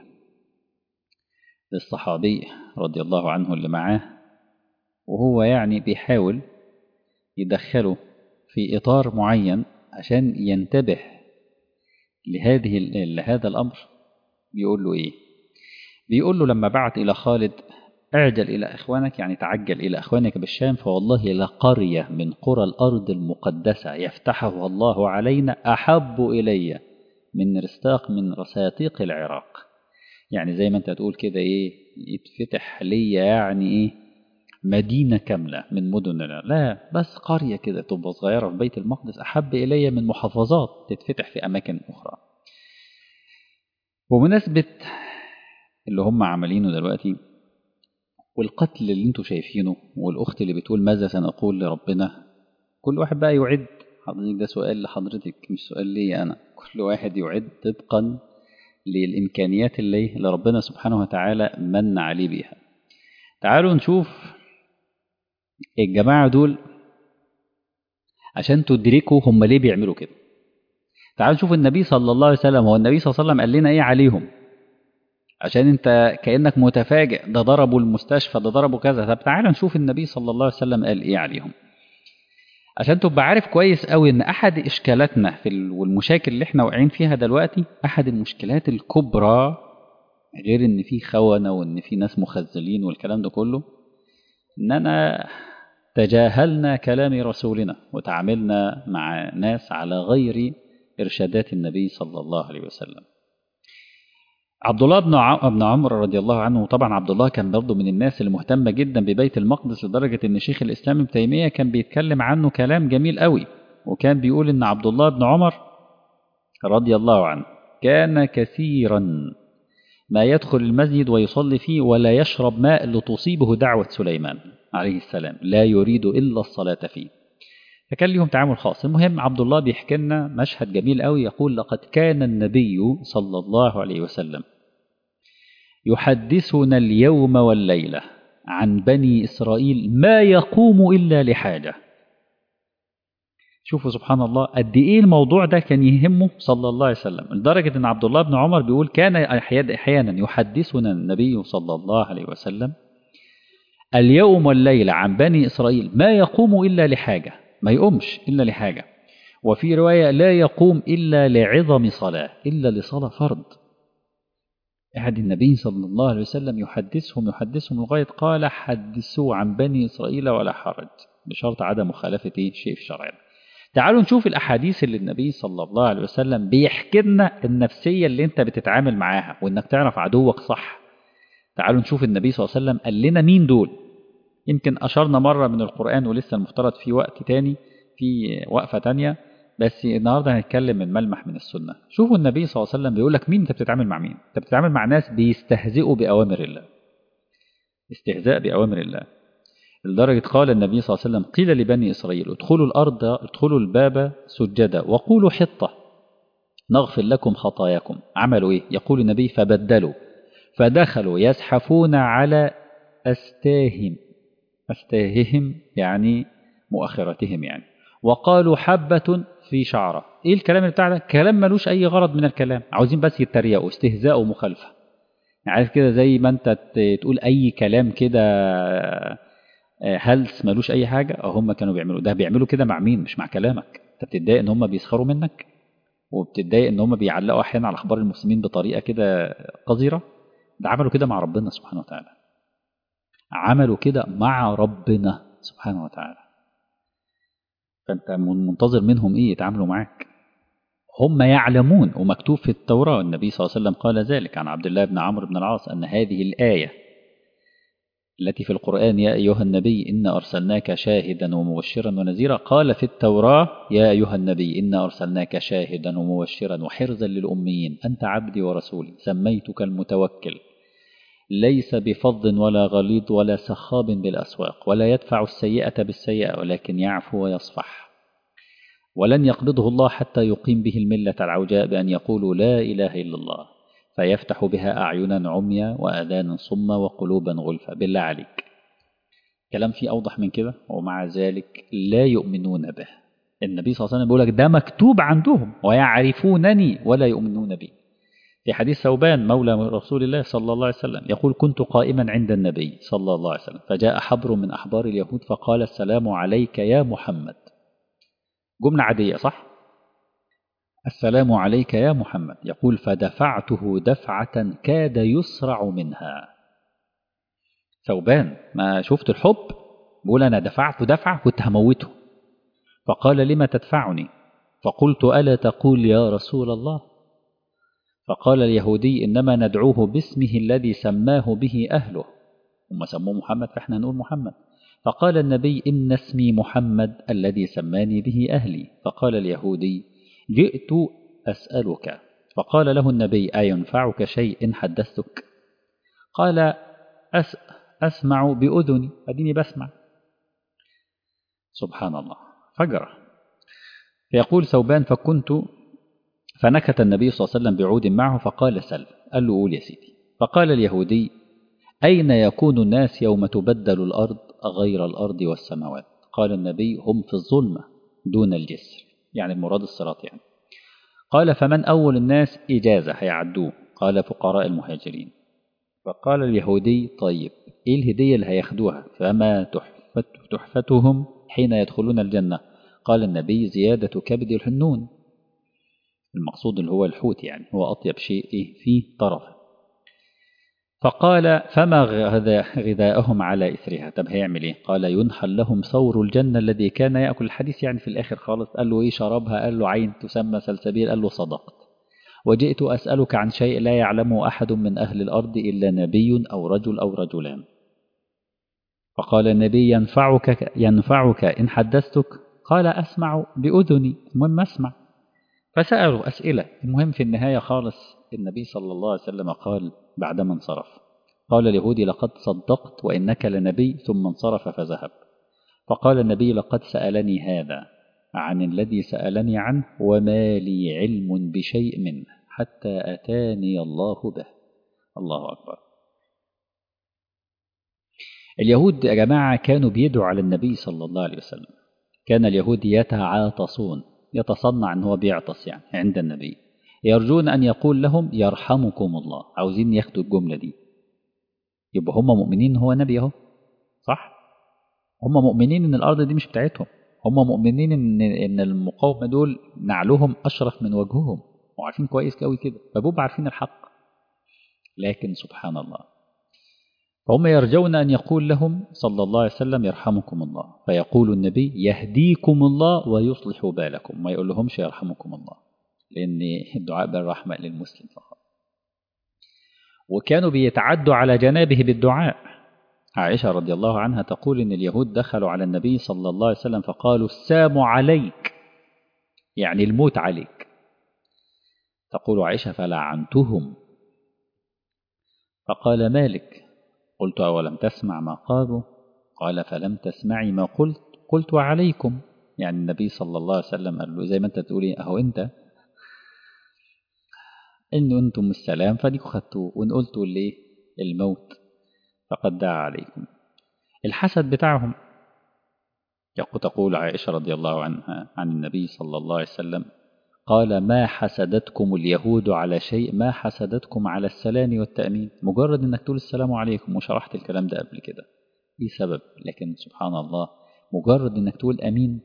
للصحابي رضي الله عنه اللي معاه وهو يعني بيحاول يدخله في إطار معين عشان ينتبه لهذه لهذا الأمر بيقول له إيه بيقول له لما بعت إلى خالد اعجل إلى إخوانك يعني تعجل إلى إخوانك بالشام فوالله لقرية من قرى الأرض المقدسة يفتحها الله علينا أحب إلي من رستاق من رساتيق العراق يعني زي ما انت تقول كده ايه يتفتح ليا يعني ايه مدينة كاملة من مدن لا بس قرية كده تبقى صغيرة في بيت المقدس أحب إلي من محافظات تتفتح في أماكن أخرى ومناسبة اللي هم عاملينه دلوقتي والقتل اللي انتوا شايفينه والأخت اللي بتقول ماذا سنقول لربنا كل واحد بقى يعد حضرتك ده سؤال لحضرتك مش سؤال لي أنا كل واحد يعد طبقا للإمكانيات اللي, اللي ربنا سبحانه وتعالى من عليه بيها تعالوا نشوف الجماعة دول عشان تدركوا هم ليه بيعملوا كده تعالوا نشوف النبي صلى الله عليه وسلم هو النبي صلى الله عليه وسلم قال لنا ايه عليهم عشان انت كانك متفاجئ ده ضربوا المستشفى ده ضربوا كذا طب تعالى نشوف النبي صلى الله عليه وسلم قال ايه عليهم عشان تبقى عارف كويس قوي ان احد اشكالاتنا في ال... والمشاكل اللي احنا واقعين فيها دلوقتي احد المشكلات الكبرى غير ان في خونه وان في ناس مخزلين والكلام ده كله اننا تجاهلنا كلام رسولنا وتعاملنا مع ناس على غير ارشادات النبي صلى الله عليه وسلم عبد الله بن ابن عمر رضي الله عنه طبعا عبد الله كان برضه من الناس اللي مهتمه جدا ببيت المقدس لدرجه ان شيخ الاسلام ابن تيميه كان بيتكلم عنه كلام جميل قوي وكان بيقول ان عبد الله بن عمر رضي الله عنه كان كثيرا ما يدخل المسجد ويصلي فيه ولا يشرب ماء لتصيبه دعوه سليمان عليه السلام لا يريد الا الصلاه فيه فكان ليهم تعامل خاص المهم عبد الله بيحكي لنا مشهد جميل قوي يقول لقد كان النبي صلى الله عليه وسلم يحدثنا اليوم والليلة عن بني إسرائيل ما يقوم إلا لحاجة شوفوا سبحان الله قد إيه الموضوع ده كان يهمه صلى الله عليه وسلم لدرجة أن عبد الله بن عمر بيقول كان أحيانا يحدثنا النبي صلى الله عليه وسلم اليوم والليلة عن بني إسرائيل ما يقوم إلا لحاجة ما يقومش إلا لحاجة وفي رواية لا يقوم إلا لعظم صلاة إلا لصلاة فرض أحد النبي صلى الله عليه وسلم يحدثهم يحدثهم لغاية قال حدثوا عن بني إسرائيل ولا حرج بشرط عدم مخالفة شيء في شرعنا تعالوا نشوف الأحاديث اللي النبي صلى الله عليه وسلم بيحكي لنا النفسية اللي أنت بتتعامل معاها وإنك تعرف عدوك صح تعالوا نشوف النبي صلى الله عليه وسلم قال لنا مين دول يمكن أشرنا مرة من القرآن ولسه المفترض في وقت تاني في وقفة تانية بس النهاردة هنتكلم من ملمح من السنة شوفوا النبي صلى الله عليه وسلم بيقول لك مين أنت بتتعامل مع مين أنت بتتعامل مع ناس بيستهزئوا بأوامر الله استهزاء بأوامر الله لدرجة قال النبي صلى الله عليه وسلم قيل لبني إسرائيل ادخلوا الأرض ادخلوا الباب سجدا وقولوا حطة نغفر لكم خطاياكم عملوا إيه يقول النبي فبدلوا فدخلوا يزحفون على أستاهم أستاههم يعني مؤخرتهم يعني وقالوا حبة في شعرة إيه الكلام اللي بتاع ده كلام ملوش أي غرض من الكلام عاوزين بس يتريقوا استهزاء ومخالفة عارف كده زي ما أنت تقول أي كلام كده هلس ملوش أي حاجة هم كانوا بيعملوا ده بيعملوا كده مع مين مش مع كلامك أنت بتتضايق إن هم بيسخروا منك وبتتضايق إن هم بيعلقوا أحيانا على أخبار المسلمين بطريقة كده قذرة ده عملوا كده مع ربنا سبحانه وتعالى عملوا كده مع ربنا سبحانه وتعالى فانت منتظر منهم ايه يتعاملوا معاك هم يعلمون ومكتوب في التوراة النبي صلى الله عليه وسلم قال ذلك عن عبد الله بن عمرو بن العاص أن هذه الآية التي في القرآن يا أيها النبي إنا أرسلناك شاهدا ومبشرا ونذيرا قال في التوراة يا أيها النبي إنا أرسلناك شاهدا ومبشرا وحرزا للأميين أنت عبدي ورسولي سميتك المتوكل ليس بفظ ولا غليظ ولا سخاب بالأسواق ولا يدفع السيئة بالسيئة ولكن يعفو ويصفح ولن يقبضه الله حتى يقيم به الملة العوجاء بأن يقولوا لا إله إلا الله فيفتح بها أعينا عميا وأذانا صما وقلوبا غلفا بالله عليك كلام فيه أوضح من كده ومع ذلك لا يؤمنون به النبي صلى الله عليه وسلم بيقول لك ده مكتوب عندهم ويعرفونني ولا يؤمنون بي في حديث ثوبان مولى رسول الله صلى الله عليه وسلم يقول كنت قائما عند النبي صلى الله عليه وسلم فجاء حبر من أحبار اليهود فقال السلام عليك يا محمد جملة عادية صح؟ السلام عليك يا محمد يقول فدفعته دفعة كاد يسرع منها ثوبان ما شفت الحب بقول أنا دفعت دفعة كنت هموته فقال لما تدفعني فقلت ألا تقول يا رسول الله فقال اليهودي إنما ندعوه باسمه الذي سماه به أهله هم سموه محمد فإحنا نقول محمد فقال النبي إن اسمي محمد الذي سماني به أهلي فقال اليهودي جئت أسألك فقال له النبي أينفعك شيء إن حدثتك قال أس أسمع بأذني أديني بسمع سبحان الله فجرة فيقول ثوبان فكنت فنكت النبي صلى الله عليه وسلم بعود معه فقال سل قال له قول يا سيدي فقال اليهودي أين يكون الناس يوم تبدل الأرض غير الأرض والسماوات قال النبي هم في الظلمة دون الجسر يعني المراد الصراط يعني قال فمن أول الناس إجازة هيعدوه قال فقراء المهاجرين فقال اليهودي طيب إيه الهدية اللي هياخدوها فما تحفت تحفتهم حين يدخلون الجنة قال النبي زيادة كبد الحنون المقصود اللي هو الحوت يعني هو أطيب شيء فيه طرفه فقال فما غذاءهم على إثرها طب هيعمل إيه قال ينحل لهم ثور الجنة الذي كان يأكل الحديث يعني في الآخر خالص قال له إيه شربها قال له عين تسمى سلسبيل قال له صدقت وجئت أسألك عن شيء لا يعلمه أحد من أهل الأرض إلا نبي أو رجل أو رجلان فقال النبي ينفعك ينفعك إن حدثتك قال أسمع بأذني المهم أسمع فسألوا أسئلة المهم في النهاية خالص النبي صلى الله عليه وسلم قال بعدما انصرف قال اليهودي لقد صدقت وإنك لنبي ثم انصرف فذهب فقال النبي لقد سألني هذا عن الذي سألني عنه وما لي علم بشيء منه حتى أتاني الله به الله أكبر اليهود يا جماعة كانوا بيدعوا على النبي صلى الله عليه وسلم كان اليهود يتعاطسون يتصنع ان هو بيعطس يعني عند النبي يرجون ان يقول لهم يرحمكم الله عاوزين ياخدوا الجمله دي يبقى هم مؤمنين هو نبي اهو صح هم مؤمنين ان الارض دي مش بتاعتهم هم مؤمنين ان ان المقاومه دول نعلهم اشرف من وجههم وعارفين كويس قوي كده فبوب عارفين الحق لكن سبحان الله فهم يرجون أن يقول لهم صلى الله عليه وسلم يرحمكم الله فيقول النبي يهديكم الله ويصلح بالكم ما يقول لهمش يرحمكم الله لأن الدعاء بالرحمة للمسلم فقط وكانوا بيتعدوا على جنابه بالدعاء عائشة رضي الله عنها تقول إن اليهود دخلوا على النبي صلى الله عليه وسلم فقالوا السام عليك يعني الموت عليك تقول عائشة فلعنتهم فقال مالك قلت أولم تسمع ما قالوا قال فلم تسمعي ما قلت قلت وعليكم يعني النبي صلى الله عليه وسلم قال له زي ما انت تقولي اهو انت ان انتم السلام فديكوا خدتوه وان قلتوا ليه الموت فقد دعا عليكم الحسد بتاعهم تقول عائشة رضي الله عنها عن النبي صلى الله عليه وسلم قال ما حسدتكم اليهود على شيء ما حسدتكم على السلام والتأمين مجرد انك تقول السلام عليكم وشرحت الكلام ده قبل كده ايه سبب لكن سبحان الله مجرد انك تقول امين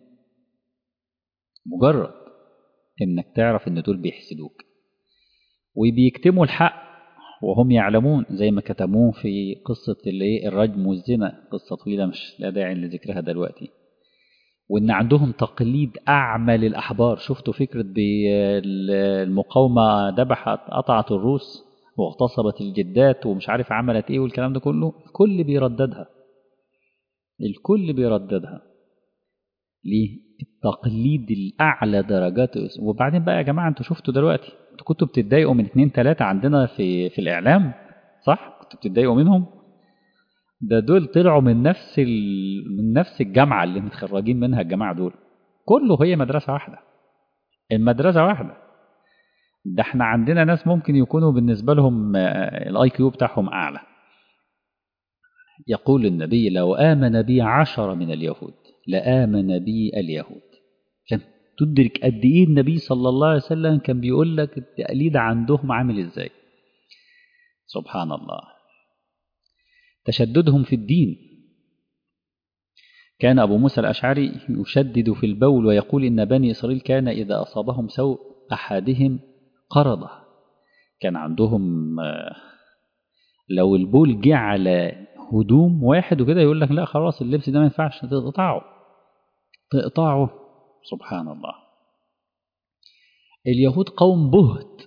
مجرد انك تعرف ان دول بيحسدوك وبيكتموا الحق وهم يعلمون زي ما كتموه في قصة اللي الرجم والزنا قصة طويلة مش لا داعي لذكرها دلوقتي وان عندهم تقليد اعمى للاحبار شفتوا فكره بالمقاومه ذبحت قطعت الروس واغتصبت الجدات ومش عارف عملت ايه والكلام ده كله الكل بيرددها الكل بيرددها ليه التقليد الاعلى درجات وبعدين بقى يا جماعه انتوا شفتوا دلوقتي انتوا كنتوا بتتضايقوا من اتنين تلاته عندنا في في الاعلام صح كنتوا بتتضايقوا منهم ده دول طلعوا من نفس ال... من نفس الجامعة اللي متخرجين منها الجماعة دول كله هي مدرسة واحدة المدرسة واحدة ده احنا عندنا ناس ممكن يكونوا بالنسبة لهم الاي كيو بتاعهم أعلى يقول النبي لو آمن بي عشرة من اليهود لآمن بي اليهود عشان تدرك قد إيه النبي صلى الله عليه وسلم كان بيقول لك التقليد عندهم عامل إزاي سبحان الله تشددهم في الدين كان أبو موسى الأشعري يشدد في البول ويقول إن بني إسرائيل كان إذا أصابهم سوء أحدهم قرضه كان عندهم لو البول جه على هدوم واحد وكده يقول لك لا خلاص اللبس ده ما ينفعش تقطعه تقطعه سبحان الله اليهود قوم بهت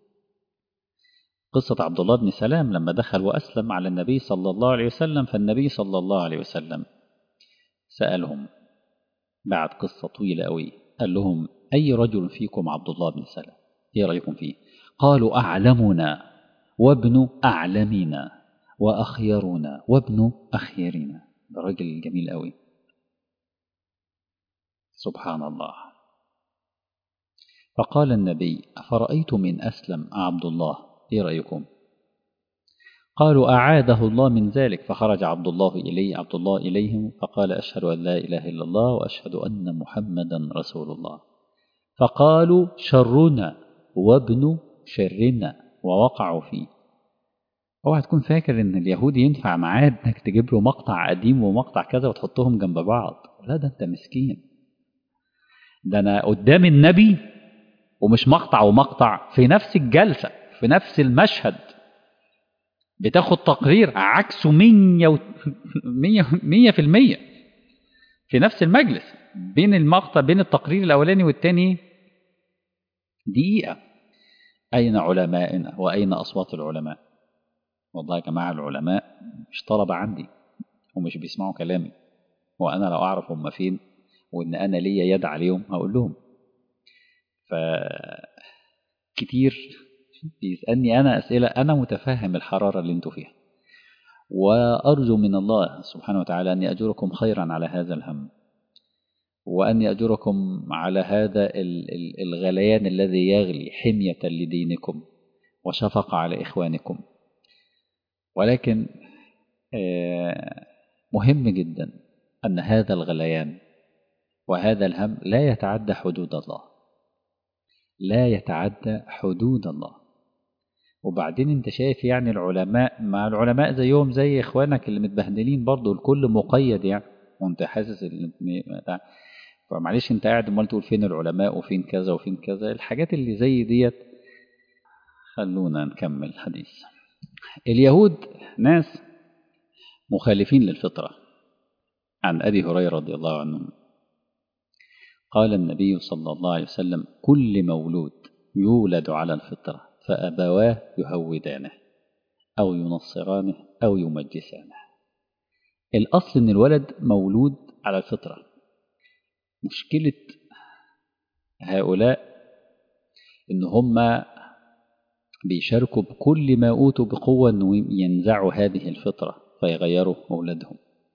قصة عبد الله بن سلام لما دخل وأسلم على النبي صلى الله عليه وسلم فالنبي صلى الله عليه وسلم سألهم بعد قصة طويلة أوي قال لهم أي رجل فيكم عبد الله بن سلام إيه رأيكم فيه قالوا أعلمنا وابن أعلمنا وأخيرنا وابن أخيرنا ده راجل جميل أوي سبحان الله فقال النبي أفرأيت من أسلم عبد الله إيه رأيكم قالوا أعاده الله من ذلك فخرج عبد الله إليه عبد الله إليهم فقال أشهد أن لا إله إلا الله وأشهد أن محمدا رسول الله فقالوا شرنا وابن شرنا ووقعوا فيه اوعى تكون فاكر ان اليهود ينفع معاه انك تجيب له مقطع قديم ومقطع كذا وتحطهم جنب بعض لا ده انت مسكين ده انا قدام النبي ومش مقطع ومقطع في نفس الجلسة في نفس المشهد بتاخد تقرير عكسه مية, و... مية, مية في المية في نفس المجلس بين المقطع بين التقرير الأولاني والتاني دقيقة أين علمائنا وأين أصوات العلماء والله يا جماعة العلماء مش طلبة عندي ومش بيسمعوا كلامي وأنا لو أعرف هم فين وإن أنا ليا يد عليهم هقول لهم فكتير بيسألني أنا أسئلة أنا متفهم الحرارة اللي انتوا فيها وأرجو من الله سبحانه وتعالى أن يأجركم خيرا على هذا الهم وأن يأجركم على هذا الغليان الذي يغلي حمية لدينكم وشفقة على إخوانكم ولكن مهم جدا أن هذا الغليان وهذا الهم لا يتعدى حدود الله لا يتعدى حدود الله وبعدين انت شايف يعني العلماء مع العلماء زيهم زي اخوانك اللي متبهدلين برضه الكل مقيد يعني وانت حاسس ان فمعلش انت قاعد امال تقول فين العلماء وفين كذا وفين كذا الحاجات اللي زي ديت خلونا نكمل الحديث اليهود ناس مخالفين للفطرة عن أبي هريرة رضي الله عنه قال النبي صلى الله عليه وسلم كل مولود يولد على الفطرة فأبواه يهودانه أو ينصرانه أو يمجسانه الأصل أن الولد مولود على الفطرة مشكلة هؤلاء أن هم بيشاركوا بكل ما أوتوا بقوة أنه ينزعوا هذه الفطرة فيغيروا أولادهم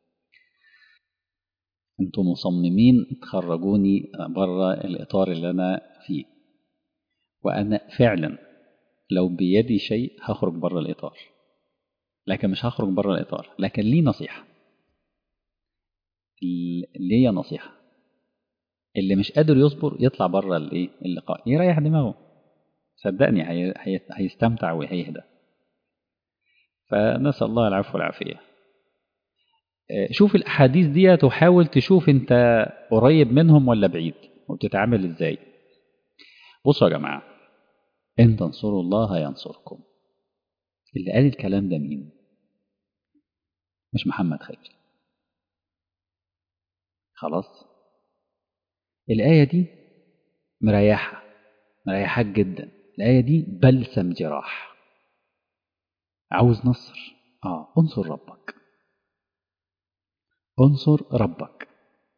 أنتم مصممين تخرجوني بره الإطار اللي أنا فيه وأنا فعلا لو بيدي شيء هخرج بره الإطار لكن مش هخرج بره الإطار لكن لي نصيحة ليا نصيحة اللي مش قادر يصبر يطلع بره الايه اللقاء يريح دماغه صدقني هي... هي... هيستمتع وهيهدى فنسأل الله العفو والعافية شوف الأحاديث دي وحاول تشوف أنت قريب منهم ولا بعيد وتتعامل إزاي بصوا يا جماعة إن تنصروا الله ينصركم اللي قال الكلام ده مين مش محمد خير خلاص الآية دي مريحة مريحاك جدا الآية دي بلسم جراح عاوز نصر آه انصر ربك انصر ربك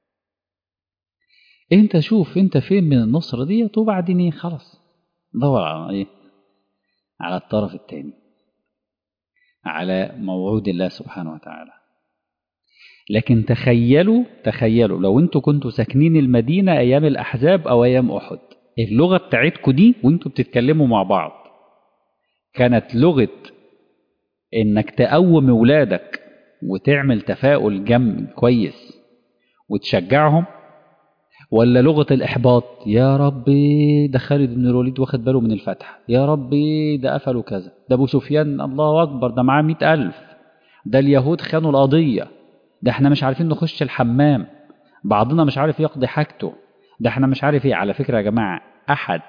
انت شوف انت فين من النصرة ديت وبعدين ايه خلاص دور على ايه على الطرف الثاني على موعود الله سبحانه وتعالى لكن تخيلوا تخيلوا لو انتوا كنتوا ساكنين المدينة ايام الاحزاب او ايام احد اللغة بتاعتكم دي وانتوا بتتكلموا مع بعض كانت لغة انك تقوم ولادك وتعمل تفاؤل جم كويس وتشجعهم ولا لغة الإحباط يا ربي ده خالد بن الوليد واخد باله من الفتح يا ربي ده قفلوا كذا ده أبو سفيان الله أكبر ده معاه مئة ألف ده اليهود خانوا القضية ده احنا مش عارفين نخش الحمام بعضنا مش عارف يقضي حاجته ده احنا مش عارف ايه على فكرة يا جماعة أحد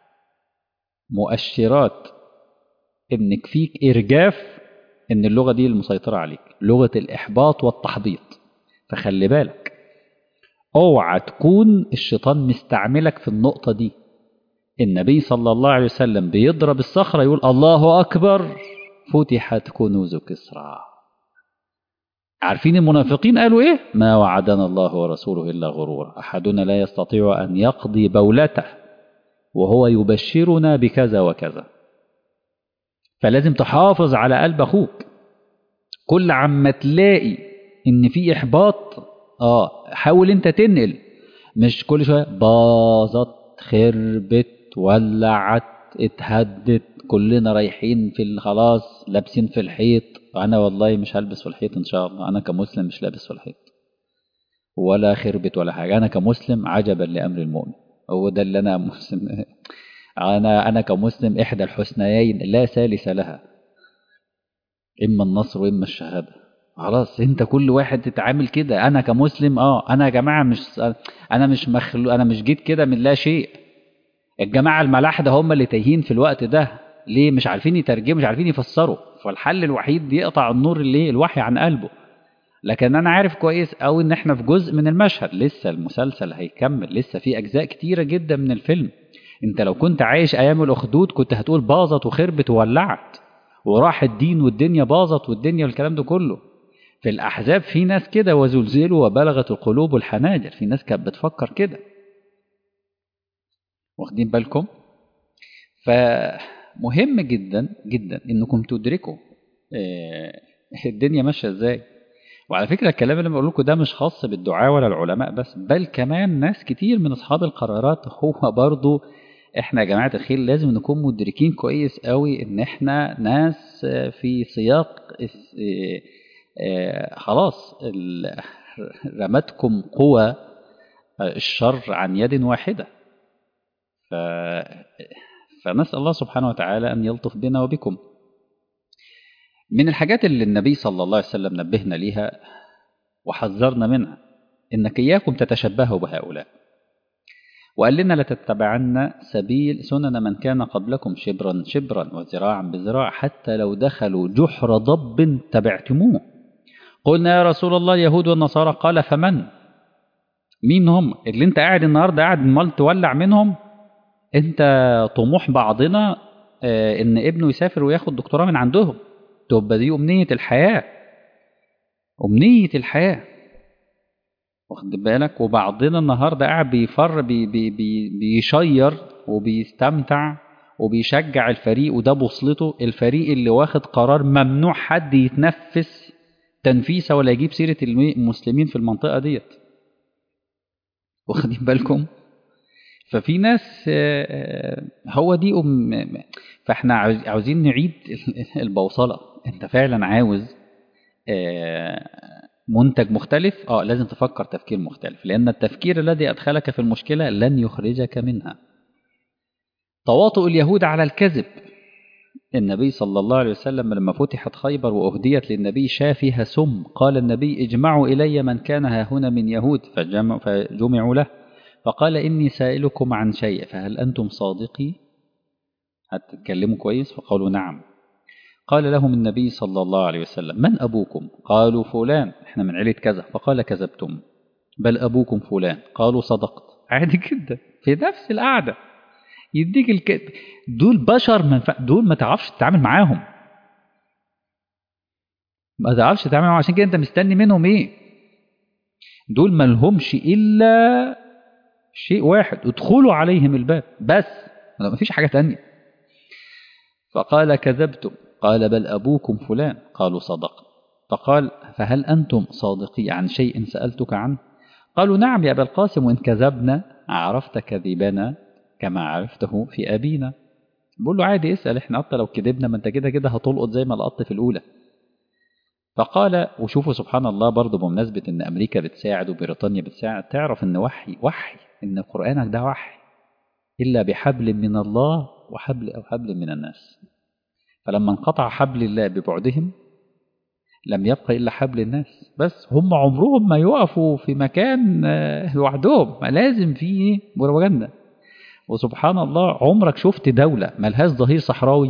مؤشرات انك فيك إرجاف ان اللغة دي المسيطرة عليك لغة الإحباط والتحبيط فخلي بالك اوعى تكون الشيطان مستعملك في النقطة دي النبي صلى الله عليه وسلم بيضرب الصخرة يقول الله أكبر فتحت كنوز كسرى عارفين المنافقين قالوا ايه ما وعدنا الله ورسوله إلا غرورا أحدنا لا يستطيع أن يقضي بولته وهو يبشرنا بكذا وكذا فلازم تحافظ على قلب أخوك كل عما تلاقي إن في إحباط آه حاول أنت تنقل مش كل شوية باظت خربت ولعت اتهدت كلنا رايحين في خلاص لابسين في الحيط انا والله مش هلبس في الحيط ان شاء الله انا كمسلم مش لابس في الحيط ولا خربت ولا حاجه انا كمسلم عجبا لامر المؤمن هو ده اللي انا مسلم انا انا كمسلم احدى الحسنيين لا ثالث لها اما النصر واما الشهاده خلاص انت كل واحد تتعامل كده انا كمسلم اه انا يا جماعه مش انا مش مخلو انا مش جيت كده من لا شيء الجماعه الملاحده هم اللي تايهين في الوقت ده ليه مش عارفين يترجموا مش عارفين يفسروا فالحل الوحيد يقطع النور اللي الوحي عن قلبه لكن انا عارف كويس قوي ان احنا في جزء من المشهد لسه المسلسل هيكمل لسه في اجزاء كتيره جدا من الفيلم انت لو كنت عايش ايام الاخدود كنت هتقول باظت وخربت وولعت وراح الدين والدنيا باظت والدنيا والكلام ده كله في الأحزاب في ناس كده وزلزلوا وبلغت القلوب الحناجر في ناس كانت بتفكر كده واخدين بالكم فمهم جدا جدا انكم تدركوا الدنيا ماشيه ازاي وعلى فكره الكلام اللي بقول لكم ده مش خاص بالدعاء ولا العلماء بس بل كمان ناس كتير من اصحاب القرارات هو برضو احنا يا جماعه الخير لازم نكون مدركين كويس قوي ان احنا ناس في سياق آه خلاص رمتكم قوى الشر عن يد واحدة ف... فنسأل الله سبحانه وتعالى أن يلطف بنا وبكم من الحاجات اللي النبي صلى الله عليه وسلم نبهنا ليها وحذرنا منها إنك إياكم تتشبهوا بهؤلاء وقال لنا لتتبعن سبيل سنن من كان قبلكم شبرا شبرا وذراعا بذراع حتى لو دخلوا جحر ضب تبعتموه قلنا يا رسول الله اليهود والنصارى قال فمن مين هم اللي انت قاعد النهارده قاعد مال تولع منهم انت طموح بعضنا اه ان ابنه يسافر وياخد دكتوراه من عندهم تبقى دي امنيه الحياه امنيه الحياه واخد بالك وبعضنا النهارده قاعد بيفر بي بي بي بيشير وبيستمتع وبيشجع الفريق وده بوصلته الفريق اللي واخد قرار ممنوع حد يتنفس تنفيسه ولا يجيب سيره المسلمين في المنطقه ديت واخدين بالكم ففي ناس هو دي أم فاحنا عاوزين نعيد البوصله انت فعلا عاوز منتج مختلف اه لازم تفكر تفكير مختلف لان التفكير الذي ادخلك في المشكله لن يخرجك منها تواطؤ اليهود على الكذب النبي صلى الله عليه وسلم لما فتحت خيبر واهديت للنبي شاة فيها سم قال النبي اجمعوا الي من كان ها هنا من يهود فجمع فجمعوا له فقال اني سائلكم عن شيء فهل انتم صادقي هتتكلموا كويس فقالوا نعم قال لهم النبي صلى الله عليه وسلم من أبوكم قالوا فلان احنا من عيلة كذا فقال كذبتم بل أبوكم فلان قالوا صدقت عادي جدا في نفس القعدة يديك الك... دول بشر من ف... دول ما تعرفش تتعامل معاهم ما تعرفش تتعامل معاهم عشان كده انت مستني منهم ايه دول ما لهمش الا شيء واحد ادخلوا عليهم الباب بس ما فيش حاجة تانية فقال كذبتم قال بل أبوكم فلان قالوا صدق فقال فهل أنتم صادقي عن شيء سألتك عنه قالوا نعم يا أبا القاسم وإن كذبنا عرفت كذبنا كما عرفته في أبينا بقول له عادي اسأل احنا حتى لو كذبنا ما انت كده كده هتلقط زي ما لقطت في الأولى فقال وشوفوا سبحان الله برضه بمناسبة إن أمريكا بتساعد وبريطانيا بتساعد تعرف إن وحي وحي إن قرآنك ده وحي إلا بحبل من الله وحبل أو حبل من الناس فلما انقطع حبل الله ببعدهم لم يبقى إلا حبل الناس بس هم عمرهم ما يقفوا في مكان لوحدهم ما لازم في بروجندا وسبحان الله عمرك شفت دولة ملهاش ظهير صحراوي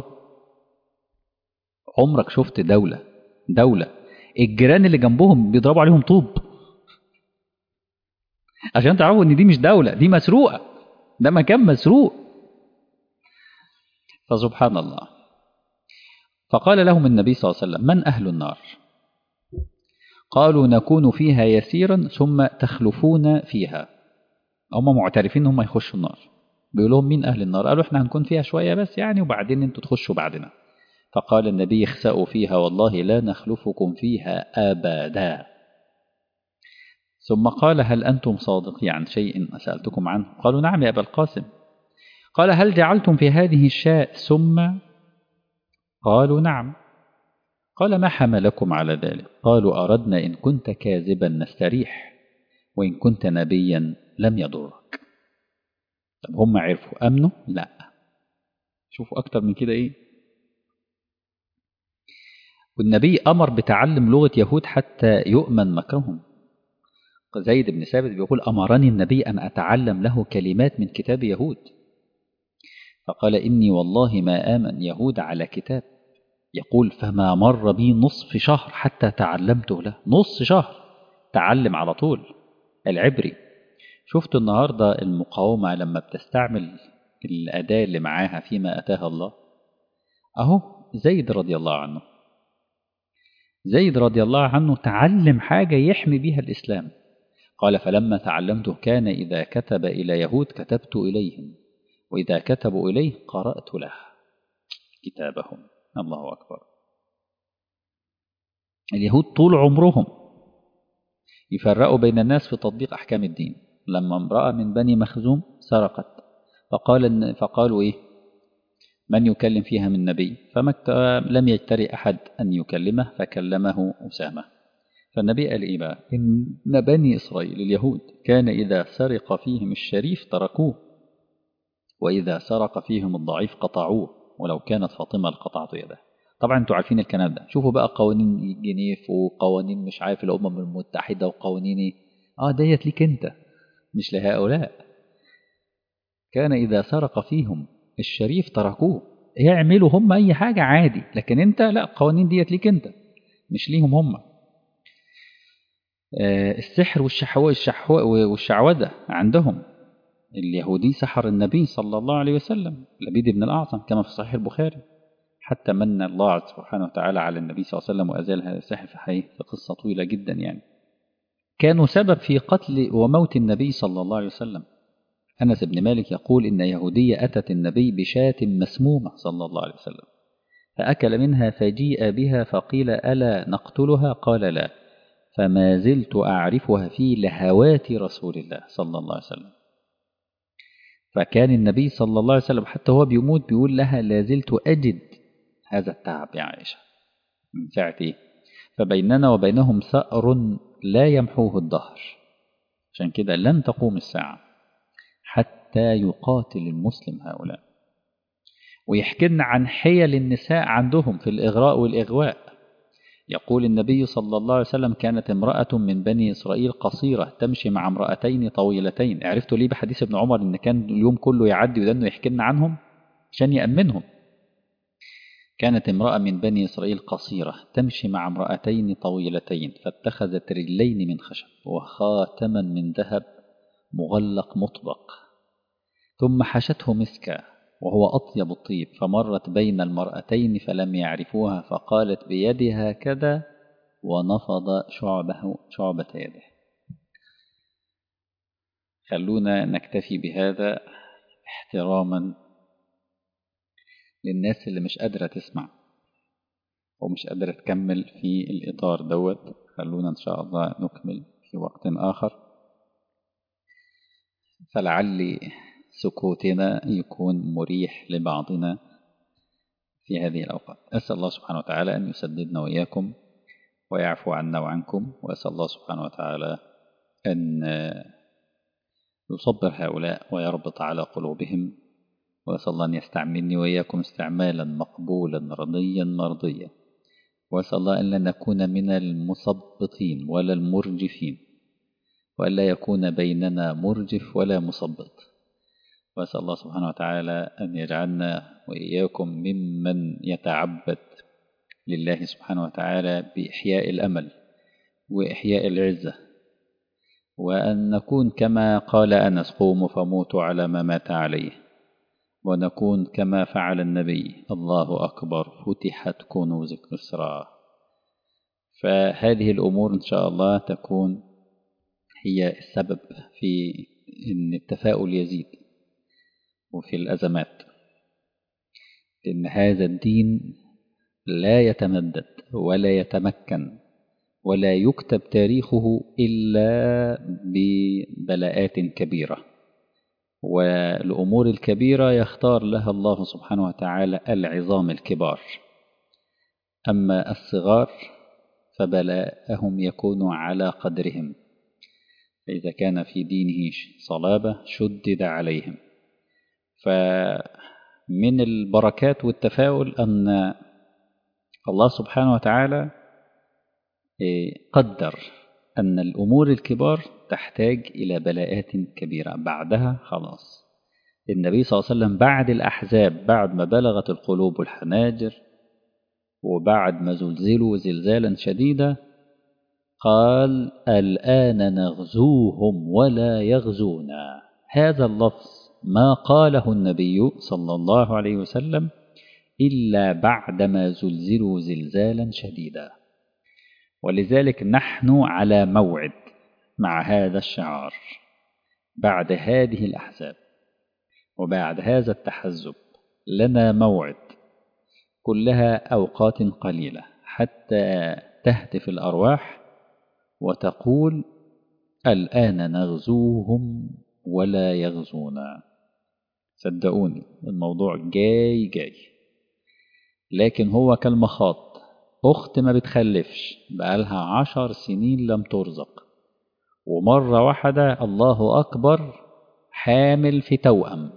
عمرك شفت دولة دولة الجيران اللي جنبهم بيضربوا عليهم طوب عشان تعرفوا ان دي مش دولة دي مسروقة ده مكان مسروق فسبحان الله فقال لهم النبي صلى الله عليه وسلم من أهل النار قالوا نكون فيها يسيرا ثم تخلفون فيها هم معترفين هم يخشوا النار بيقول لهم مين أهل النار قالوا احنا هنكون فيها شوية بس يعني وبعدين انتوا تخشوا بعدنا فقال النبي اخسأوا فيها والله لا نخلفكم فيها أبدا ثم قال هل أنتم صادقي عن شيء سألتكم عنه قالوا نعم يا أبا القاسم قال هل جعلتم في هذه الشاء سما قالوا نعم قال ما حملكم على ذلك قالوا أردنا إن كنت كاذبا نستريح وإن كنت نبيا لم يضرك طب هم عرفوا أمنوا لا شوفوا أكتر من كده إيه والنبي أمر بتعلم لغة يهود حتى يؤمن مكرهم زيد بن ثابت بيقول أمرني النبي أن أتعلم له كلمات من كتاب يهود فقال إني والله ما آمن يهود على كتاب يقول فما مر بي نصف شهر حتى تعلمته له نص شهر تعلم على طول العبري شفت النهاردة المقاومة لما بتستعمل الأداة اللي معاها فيما أتاها الله أهو زيد رضي الله عنه زيد رضي الله عنه تعلم حاجة يحمي بها الإسلام قال فلما تعلمته كان إذا كتب إلى يهود كتبت إليهم وإذا كتبوا إليه قرأت له كتابهم الله أكبر اليهود طول عمرهم يفرقوا بين الناس في تطبيق أحكام الدين لما امرأة من بني مخزوم سرقت فقال فقالوا إيه من يكلم فيها من نبي فلم يجترئ أحد أن يكلمه فكلمه أسامة فالنبي قال إيه بقى إن بني إسرائيل اليهود كان إذا سرق فيهم الشريف تركوه وإذا سرق فيهم الضعيف قطعوه ولو كانت فاطمة لقطعت يده طبعا انتوا عارفين الكلام ده شوفوا بقى قوانين جنيف وقوانين مش عارف الأمم المتحدة وقوانين ايه اه ديت ليك انت مش لهؤلاء كان إذا سرق فيهم الشريف تركوه يعملوا هم أي حاجة عادي لكن انت لا القوانين ديت ليك انت مش ليهم هم آه السحر والشعوذة عندهم اليهودي سحر النبي صلى الله عليه وسلم لبيد بن الأعظم كما في صحيح البخاري حتى من الله سبحانه وتعالى على النبي صلى الله عليه وسلم وأزال هذا السحر في حيه في قصة طويلة جدا يعني كانوا سبب في قتل وموت النبي صلى الله عليه وسلم أنس بن مالك يقول إن يهودية أتت النبي بشاة مسمومة صلى الله عليه وسلم فأكل منها فجيء بها فقيل ألا نقتلها قال لا فما زلت أعرفها في لهوات رسول الله صلى الله عليه وسلم فكان النبي صلى الله عليه وسلم حتى هو بيموت بيقول لها لا زلت أجد هذا التعب يا عائشة من ساعة إيه فبيننا وبينهم ثأر لا يمحوه الدهر عشان كده لن تقوم الساعة حتى يقاتل المسلم هؤلاء ويحكي لنا عن حيل النساء عندهم في الإغراء والإغواء يقول النبي صلى الله عليه وسلم كانت امرأة من بني إسرائيل قصيرة تمشي مع امرأتين طويلتين عرفتوا ليه بحديث ابن عمر إن كان اليوم كله يعدي وده إنه يحكي لنا عنهم عشان يأمنهم كانت امرأة من بني إسرائيل قصيرة تمشي مع امرأتين طويلتين فاتخذت رجلين من خشب وخاتما من ذهب مغلق مطبق ثم حشته مسكا وهو أطيب الطيب فمرت بين المرأتين فلم يعرفوها فقالت بيدها كذا ونفض شعبه شعبة يده خلونا نكتفي بهذا احتراما للناس اللي مش قادرة تسمع ومش قادرة تكمل في الإطار دوت خلونا إن شاء الله نكمل في وقت آخر فلعل سكوتنا يكون مريح لبعضنا في هذه الأوقات أسأل الله سبحانه وتعالى أن يسددنا وإياكم ويعفو عنا وعنكم وأسأل الله سبحانه وتعالى أن يصبر هؤلاء ويربط على قلوبهم وأسأل الله أن يستعملني وإياكم استعمالا مقبولا رضيا مرضيا وأسأل الله أن لا نكون من المثبطين ولا المرجفين وألا يكون بيننا مرجف ولا مثبط وأسأل الله سبحانه وتعالى أن يجعلنا وإياكم ممن يتعبد لله سبحانه وتعالى بإحياء الأمل وإحياء العزة وأن نكون كما قال أنس قوموا فموتوا على ما مات عليه ونكون كما فعل النبي الله أكبر فتحت كنوز كسرى فهذه الأمور إن شاء الله تكون هي السبب في أن التفاؤل يزيد وفي الأزمات لأن هذا الدين لا يتمدد ولا يتمكن ولا يكتب تاريخه إلا ببلاءات كبيرة والأمور الكبيرة يختار لها الله سبحانه وتعالى العظام الكبار أما الصغار فبلاءهم يكون على قدرهم فإذا كان في دينه صلابة شدد عليهم فمن البركات والتفاؤل أن الله سبحانه وتعالى قدر أن الأمور الكبار تحتاج إلى بلاءات كبيرة بعدها خلاص النبي صلى الله عليه وسلم بعد الأحزاب بعد ما بلغت القلوب الحناجر وبعد ما زلزلوا زلزالا شديدا قال الآن نغزوهم ولا يغزونا هذا اللفظ ما قاله النبي صلى الله عليه وسلم إلا بعدما زلزلوا زلزالا شديدا ولذلك نحن على موعد مع هذا الشعار بعد هذه الأحزاب وبعد هذا التحزب لنا موعد كلها أوقات قليلة حتى تهتف الأرواح وتقول الآن نغزوهم ولا يغزونا صدقوني الموضوع جاي جاي لكن هو كالمخاط أخت ما بتخلفش بقالها عشر سنين لم ترزق ومرة واحدة الله أكبر حامل في توأم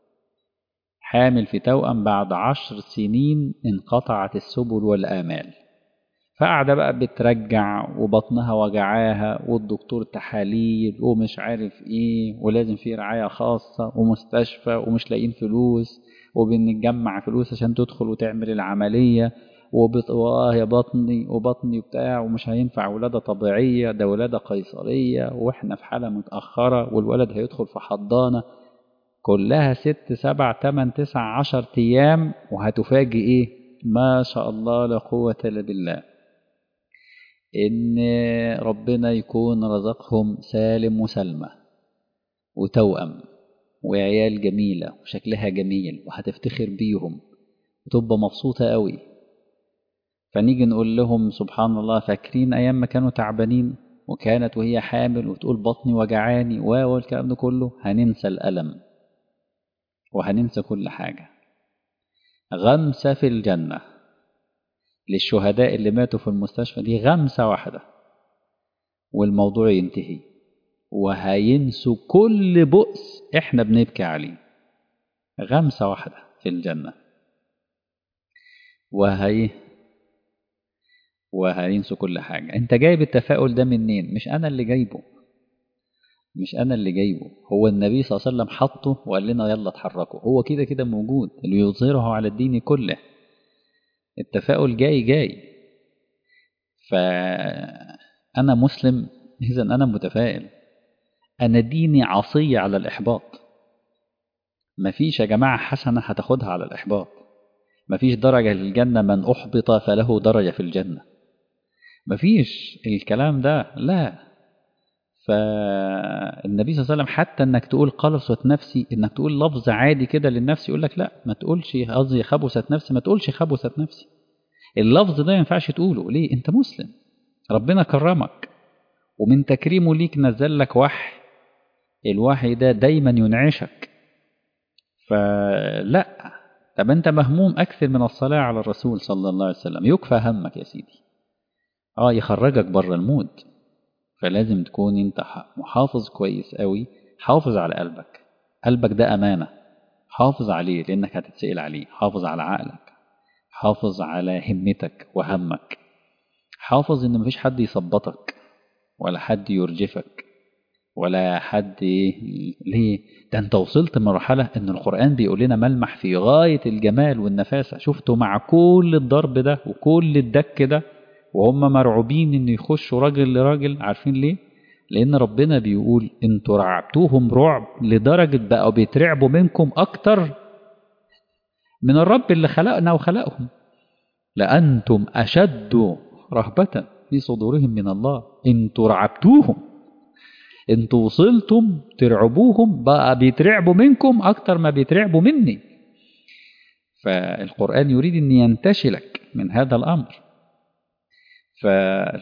حامل في توأم بعد عشر سنين انقطعت السبل والآمال فقاعدة بقى بترجع وبطنها وجعاها والدكتور تحاليل ومش عارف ايه ولازم في رعاية خاصة ومستشفى ومش لاقيين فلوس وبنجمع فلوس عشان تدخل وتعمل العملية وبط... واه يا بطني وبطني وبتاع ومش هينفع ولادة طبيعية ده ولادة قيصرية واحنا في حالة متأخرة والولد هيدخل في حضانة كلها ست سبع تمن تسع عشر أيام وهتفاجئ إيه ما شاء الله لا قوة إلا بالله إن ربنا يكون رزقهم سالم وسلمى وتوأم وعيال جميلة وشكلها جميل وهتفتخر بيهم وتبقى مبسوطة قوي فنيجي نقول لهم سبحان الله فاكرين أيام ما كانوا تعبانين وكانت وهي حامل وتقول بطني وجعاني والكلام ده كله هننسى الألم وهننسى كل حاجة غمسة في الجنة للشهداء اللي ماتوا في المستشفى دي غمسة واحدة والموضوع ينتهي وهينسوا كل بؤس احنا بنبكي عليه غمسة واحدة في الجنة وهي وهينسوا كل حاجة انت جايب التفاؤل ده منين مش انا اللي جايبه مش انا اللي جايبه هو النبي صلى الله عليه وسلم حطه وقال لنا يلا اتحركوا هو كده كده موجود ليظهره على الدين كله التفاؤل جاي جاي فأنا مسلم إذا أنا متفائل أنا ديني عصية على الإحباط مفيش يا جماعة حسنة هتاخدها على الإحباط مفيش درجة للجنة من أحبط فله درجة في الجنة مفيش الكلام ده لا فالنبي صلى الله عليه وسلم حتى انك تقول قلصت نفسي انك تقول لفظ عادي كده للنفس يقول لك لا ما تقولش قصدي خبثت نفسي ما تقولش خبثت نفسي اللفظ ده ما ينفعش تقوله ليه انت مسلم ربنا كرمك ومن تكريمه ليك نزل لك وحي الوحي ده دايما ينعشك فلا طب انت مهموم اكثر من الصلاه على الرسول صلى الله عليه وسلم يكفى همك يا سيدي اه يخرجك بره المود فلازم تكون انت محافظ كويس قوي حافظ على قلبك قلبك ده امانه حافظ عليه لانك هتتسال عليه حافظ على عقلك حافظ على همتك وهمك حافظ ان مفيش حد يثبطك ولا حد يرجفك ولا حد ليه ده انت وصلت مرحلة ان القرآن بيقول لنا ملمح في غاية الجمال والنفاسة شفته مع كل الضرب ده وكل الدك ده وهم مرعوبين ان يخشوا راجل لراجل عارفين ليه لان ربنا بيقول انتوا رعبتوهم رعب لدرجة بقوا بيترعبوا منكم اكتر من الرب اللي خلقنا وخلقهم لأنتم أشد رهبة في صدورهم من الله انتوا رعبتوهم انتوا وصلتم ترعبوهم بقى بيترعبوا منكم اكتر ما بيترعبوا مني فالقرآن يريد ان ينتشلك من هذا الامر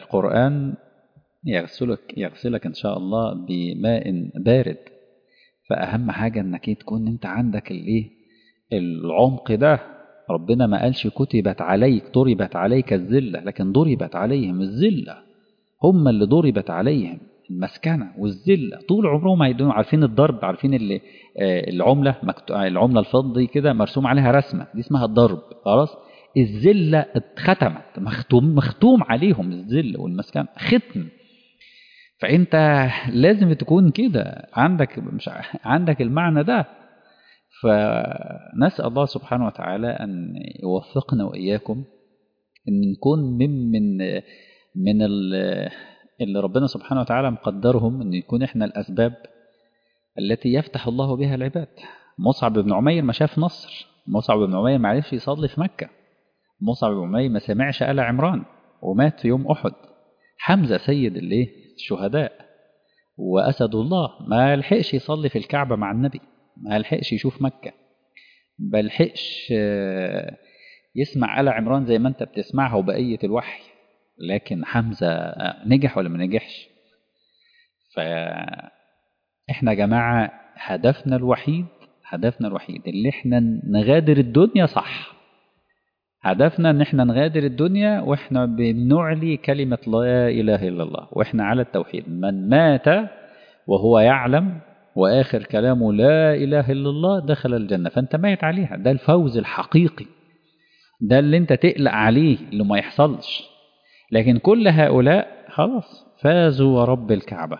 فالقرآن يغسلك يغسلك ان شاء الله بماء بارد فأهم حاجة إنك تكون أنت عندك الإيه العمق ده ربنا ما قالش كتبت عليك ضربت عليك الذلة لكن ضربت عليهم الذلة هم اللي ضربت عليهم المسكنة والذلة طول عمرهم هيدونوا عارفين الضرب عارفين اللي آه العملة مكتو... العملة الفضي كده مرسوم عليها رسمة دي اسمها الضرب خلاص الذلة اتختمت مختوم مختوم عليهم الذل والمسكنة ختم فانت لازم تكون كده عندك مش عندك المعنى ده فنسأل الله سبحانه وتعالى أن يوفقنا وإياكم أن نكون من من من اللي ربنا سبحانه وتعالى مقدرهم أن يكون إحنا الأسباب التي يفتح الله بها العباد مصعب بن عمير ما شاف نصر مصعب بن عمير ما عرفش يصلي في مكة مصعب بن عمير ما سمعش آل عمران ومات في يوم أحد حمزة سيد الايه الشهداء وأسد الله ما لحقش يصلي في الكعبة مع النبي ما لحقش يشوف مكة ما لحقش يسمع آل عمران زي ما انت بتسمعها وبقية الوحي لكن حمزة نجح ولا ما نجحش فإحنا يا جماعة هدفنا الوحيد هدفنا الوحيد اللي احنا نغادر الدنيا صح هدفنا ان احنا نغادر الدنيا واحنا بنعلي كلمة لا اله الا الله واحنا على التوحيد من مات وهو يعلم واخر كلامه لا اله الا الله دخل الجنة فانت ميت عليها ده الفوز الحقيقي ده اللي انت تقلق عليه اللي ما يحصلش لكن كل هؤلاء خلاص فازوا ورب الكعبة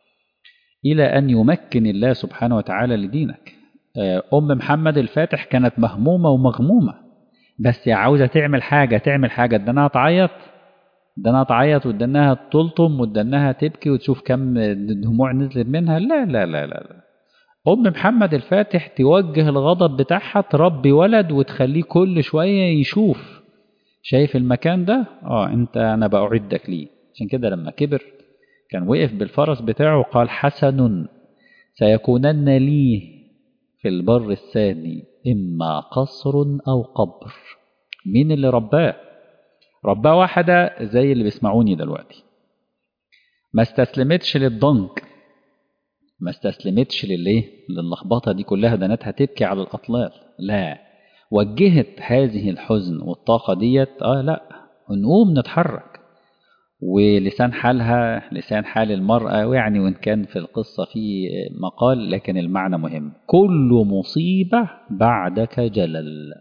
إلى أن يمكن الله سبحانه وتعالى لدينك أم محمد الفاتح كانت مهمومة ومغمومة بس عاوزة تعمل حاجة تعمل حاجة ادانها تعيط ادانها تعيط وادانها تلطم وادانها تبكي وتشوف كم دموع نزلت منها لا لا لا لا, لا. أم محمد الفاتح توجه الغضب بتاعها تربي ولد وتخليه كل شوية يشوف شايف المكان ده اه انت انا بأعدك ليه عشان كده لما كبر كان وقف بالفرس بتاعه قال حسن سيكونن لي في البر الثاني إما قصر أو قبر مين اللي رباه رباه واحدة زي اللي بيسمعوني دلوقتي ما استسلمتش للضنك ما استسلمتش للايه للخبطة دي كلها دنتها تبكي على الأطلال لا وجهت هذه الحزن والطاقة ديت اه لا نقوم نتحرك ولسان حالها لسان حال المرأة ويعني وإن كان في القصة في مقال لكن المعنى مهم كل مصيبة بعدك جلل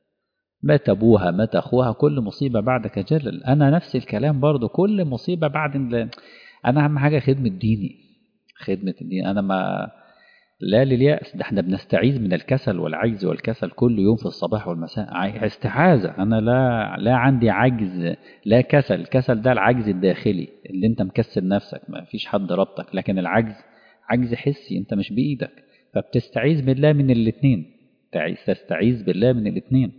مات أبوها مات أخوها كل مصيبة بعدك جلل أنا نفس الكلام برضو كل مصيبة بعد أنا أهم حاجة خدمة ديني خدمة الدين أنا ما لا لليأس ده احنا بنستعيذ من الكسل والعجز والكسل كل يوم في الصباح والمساء استعاذة أنا لا لا عندي عجز لا كسل الكسل ده العجز الداخلي اللي انت مكسل نفسك ما فيش حد ربطك لكن العجز عجز حسي انت مش بإيدك فبتستعيذ بالله من الاثنين تستعيذ بالله من الاثنين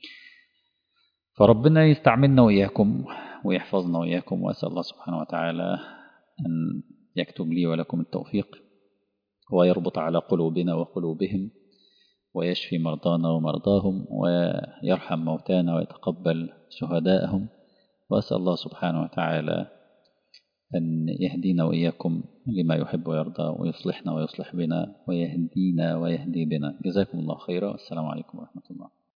فربنا يستعملنا وإياكم ويحفظنا وإياكم وأسأل الله سبحانه وتعالى أن يكتب لي ولكم التوفيق ويربط على قلوبنا وقلوبهم ويشفي مرضانا ومرضاهم ويرحم موتانا ويتقبل شهداءهم وأسأل الله سبحانه وتعالى أن يهدينا وإياكم لما يحب ويرضى ويصلحنا ويصلح بنا ويهدينا ويهدي بنا جزاكم الله خيرا والسلام عليكم ورحمة الله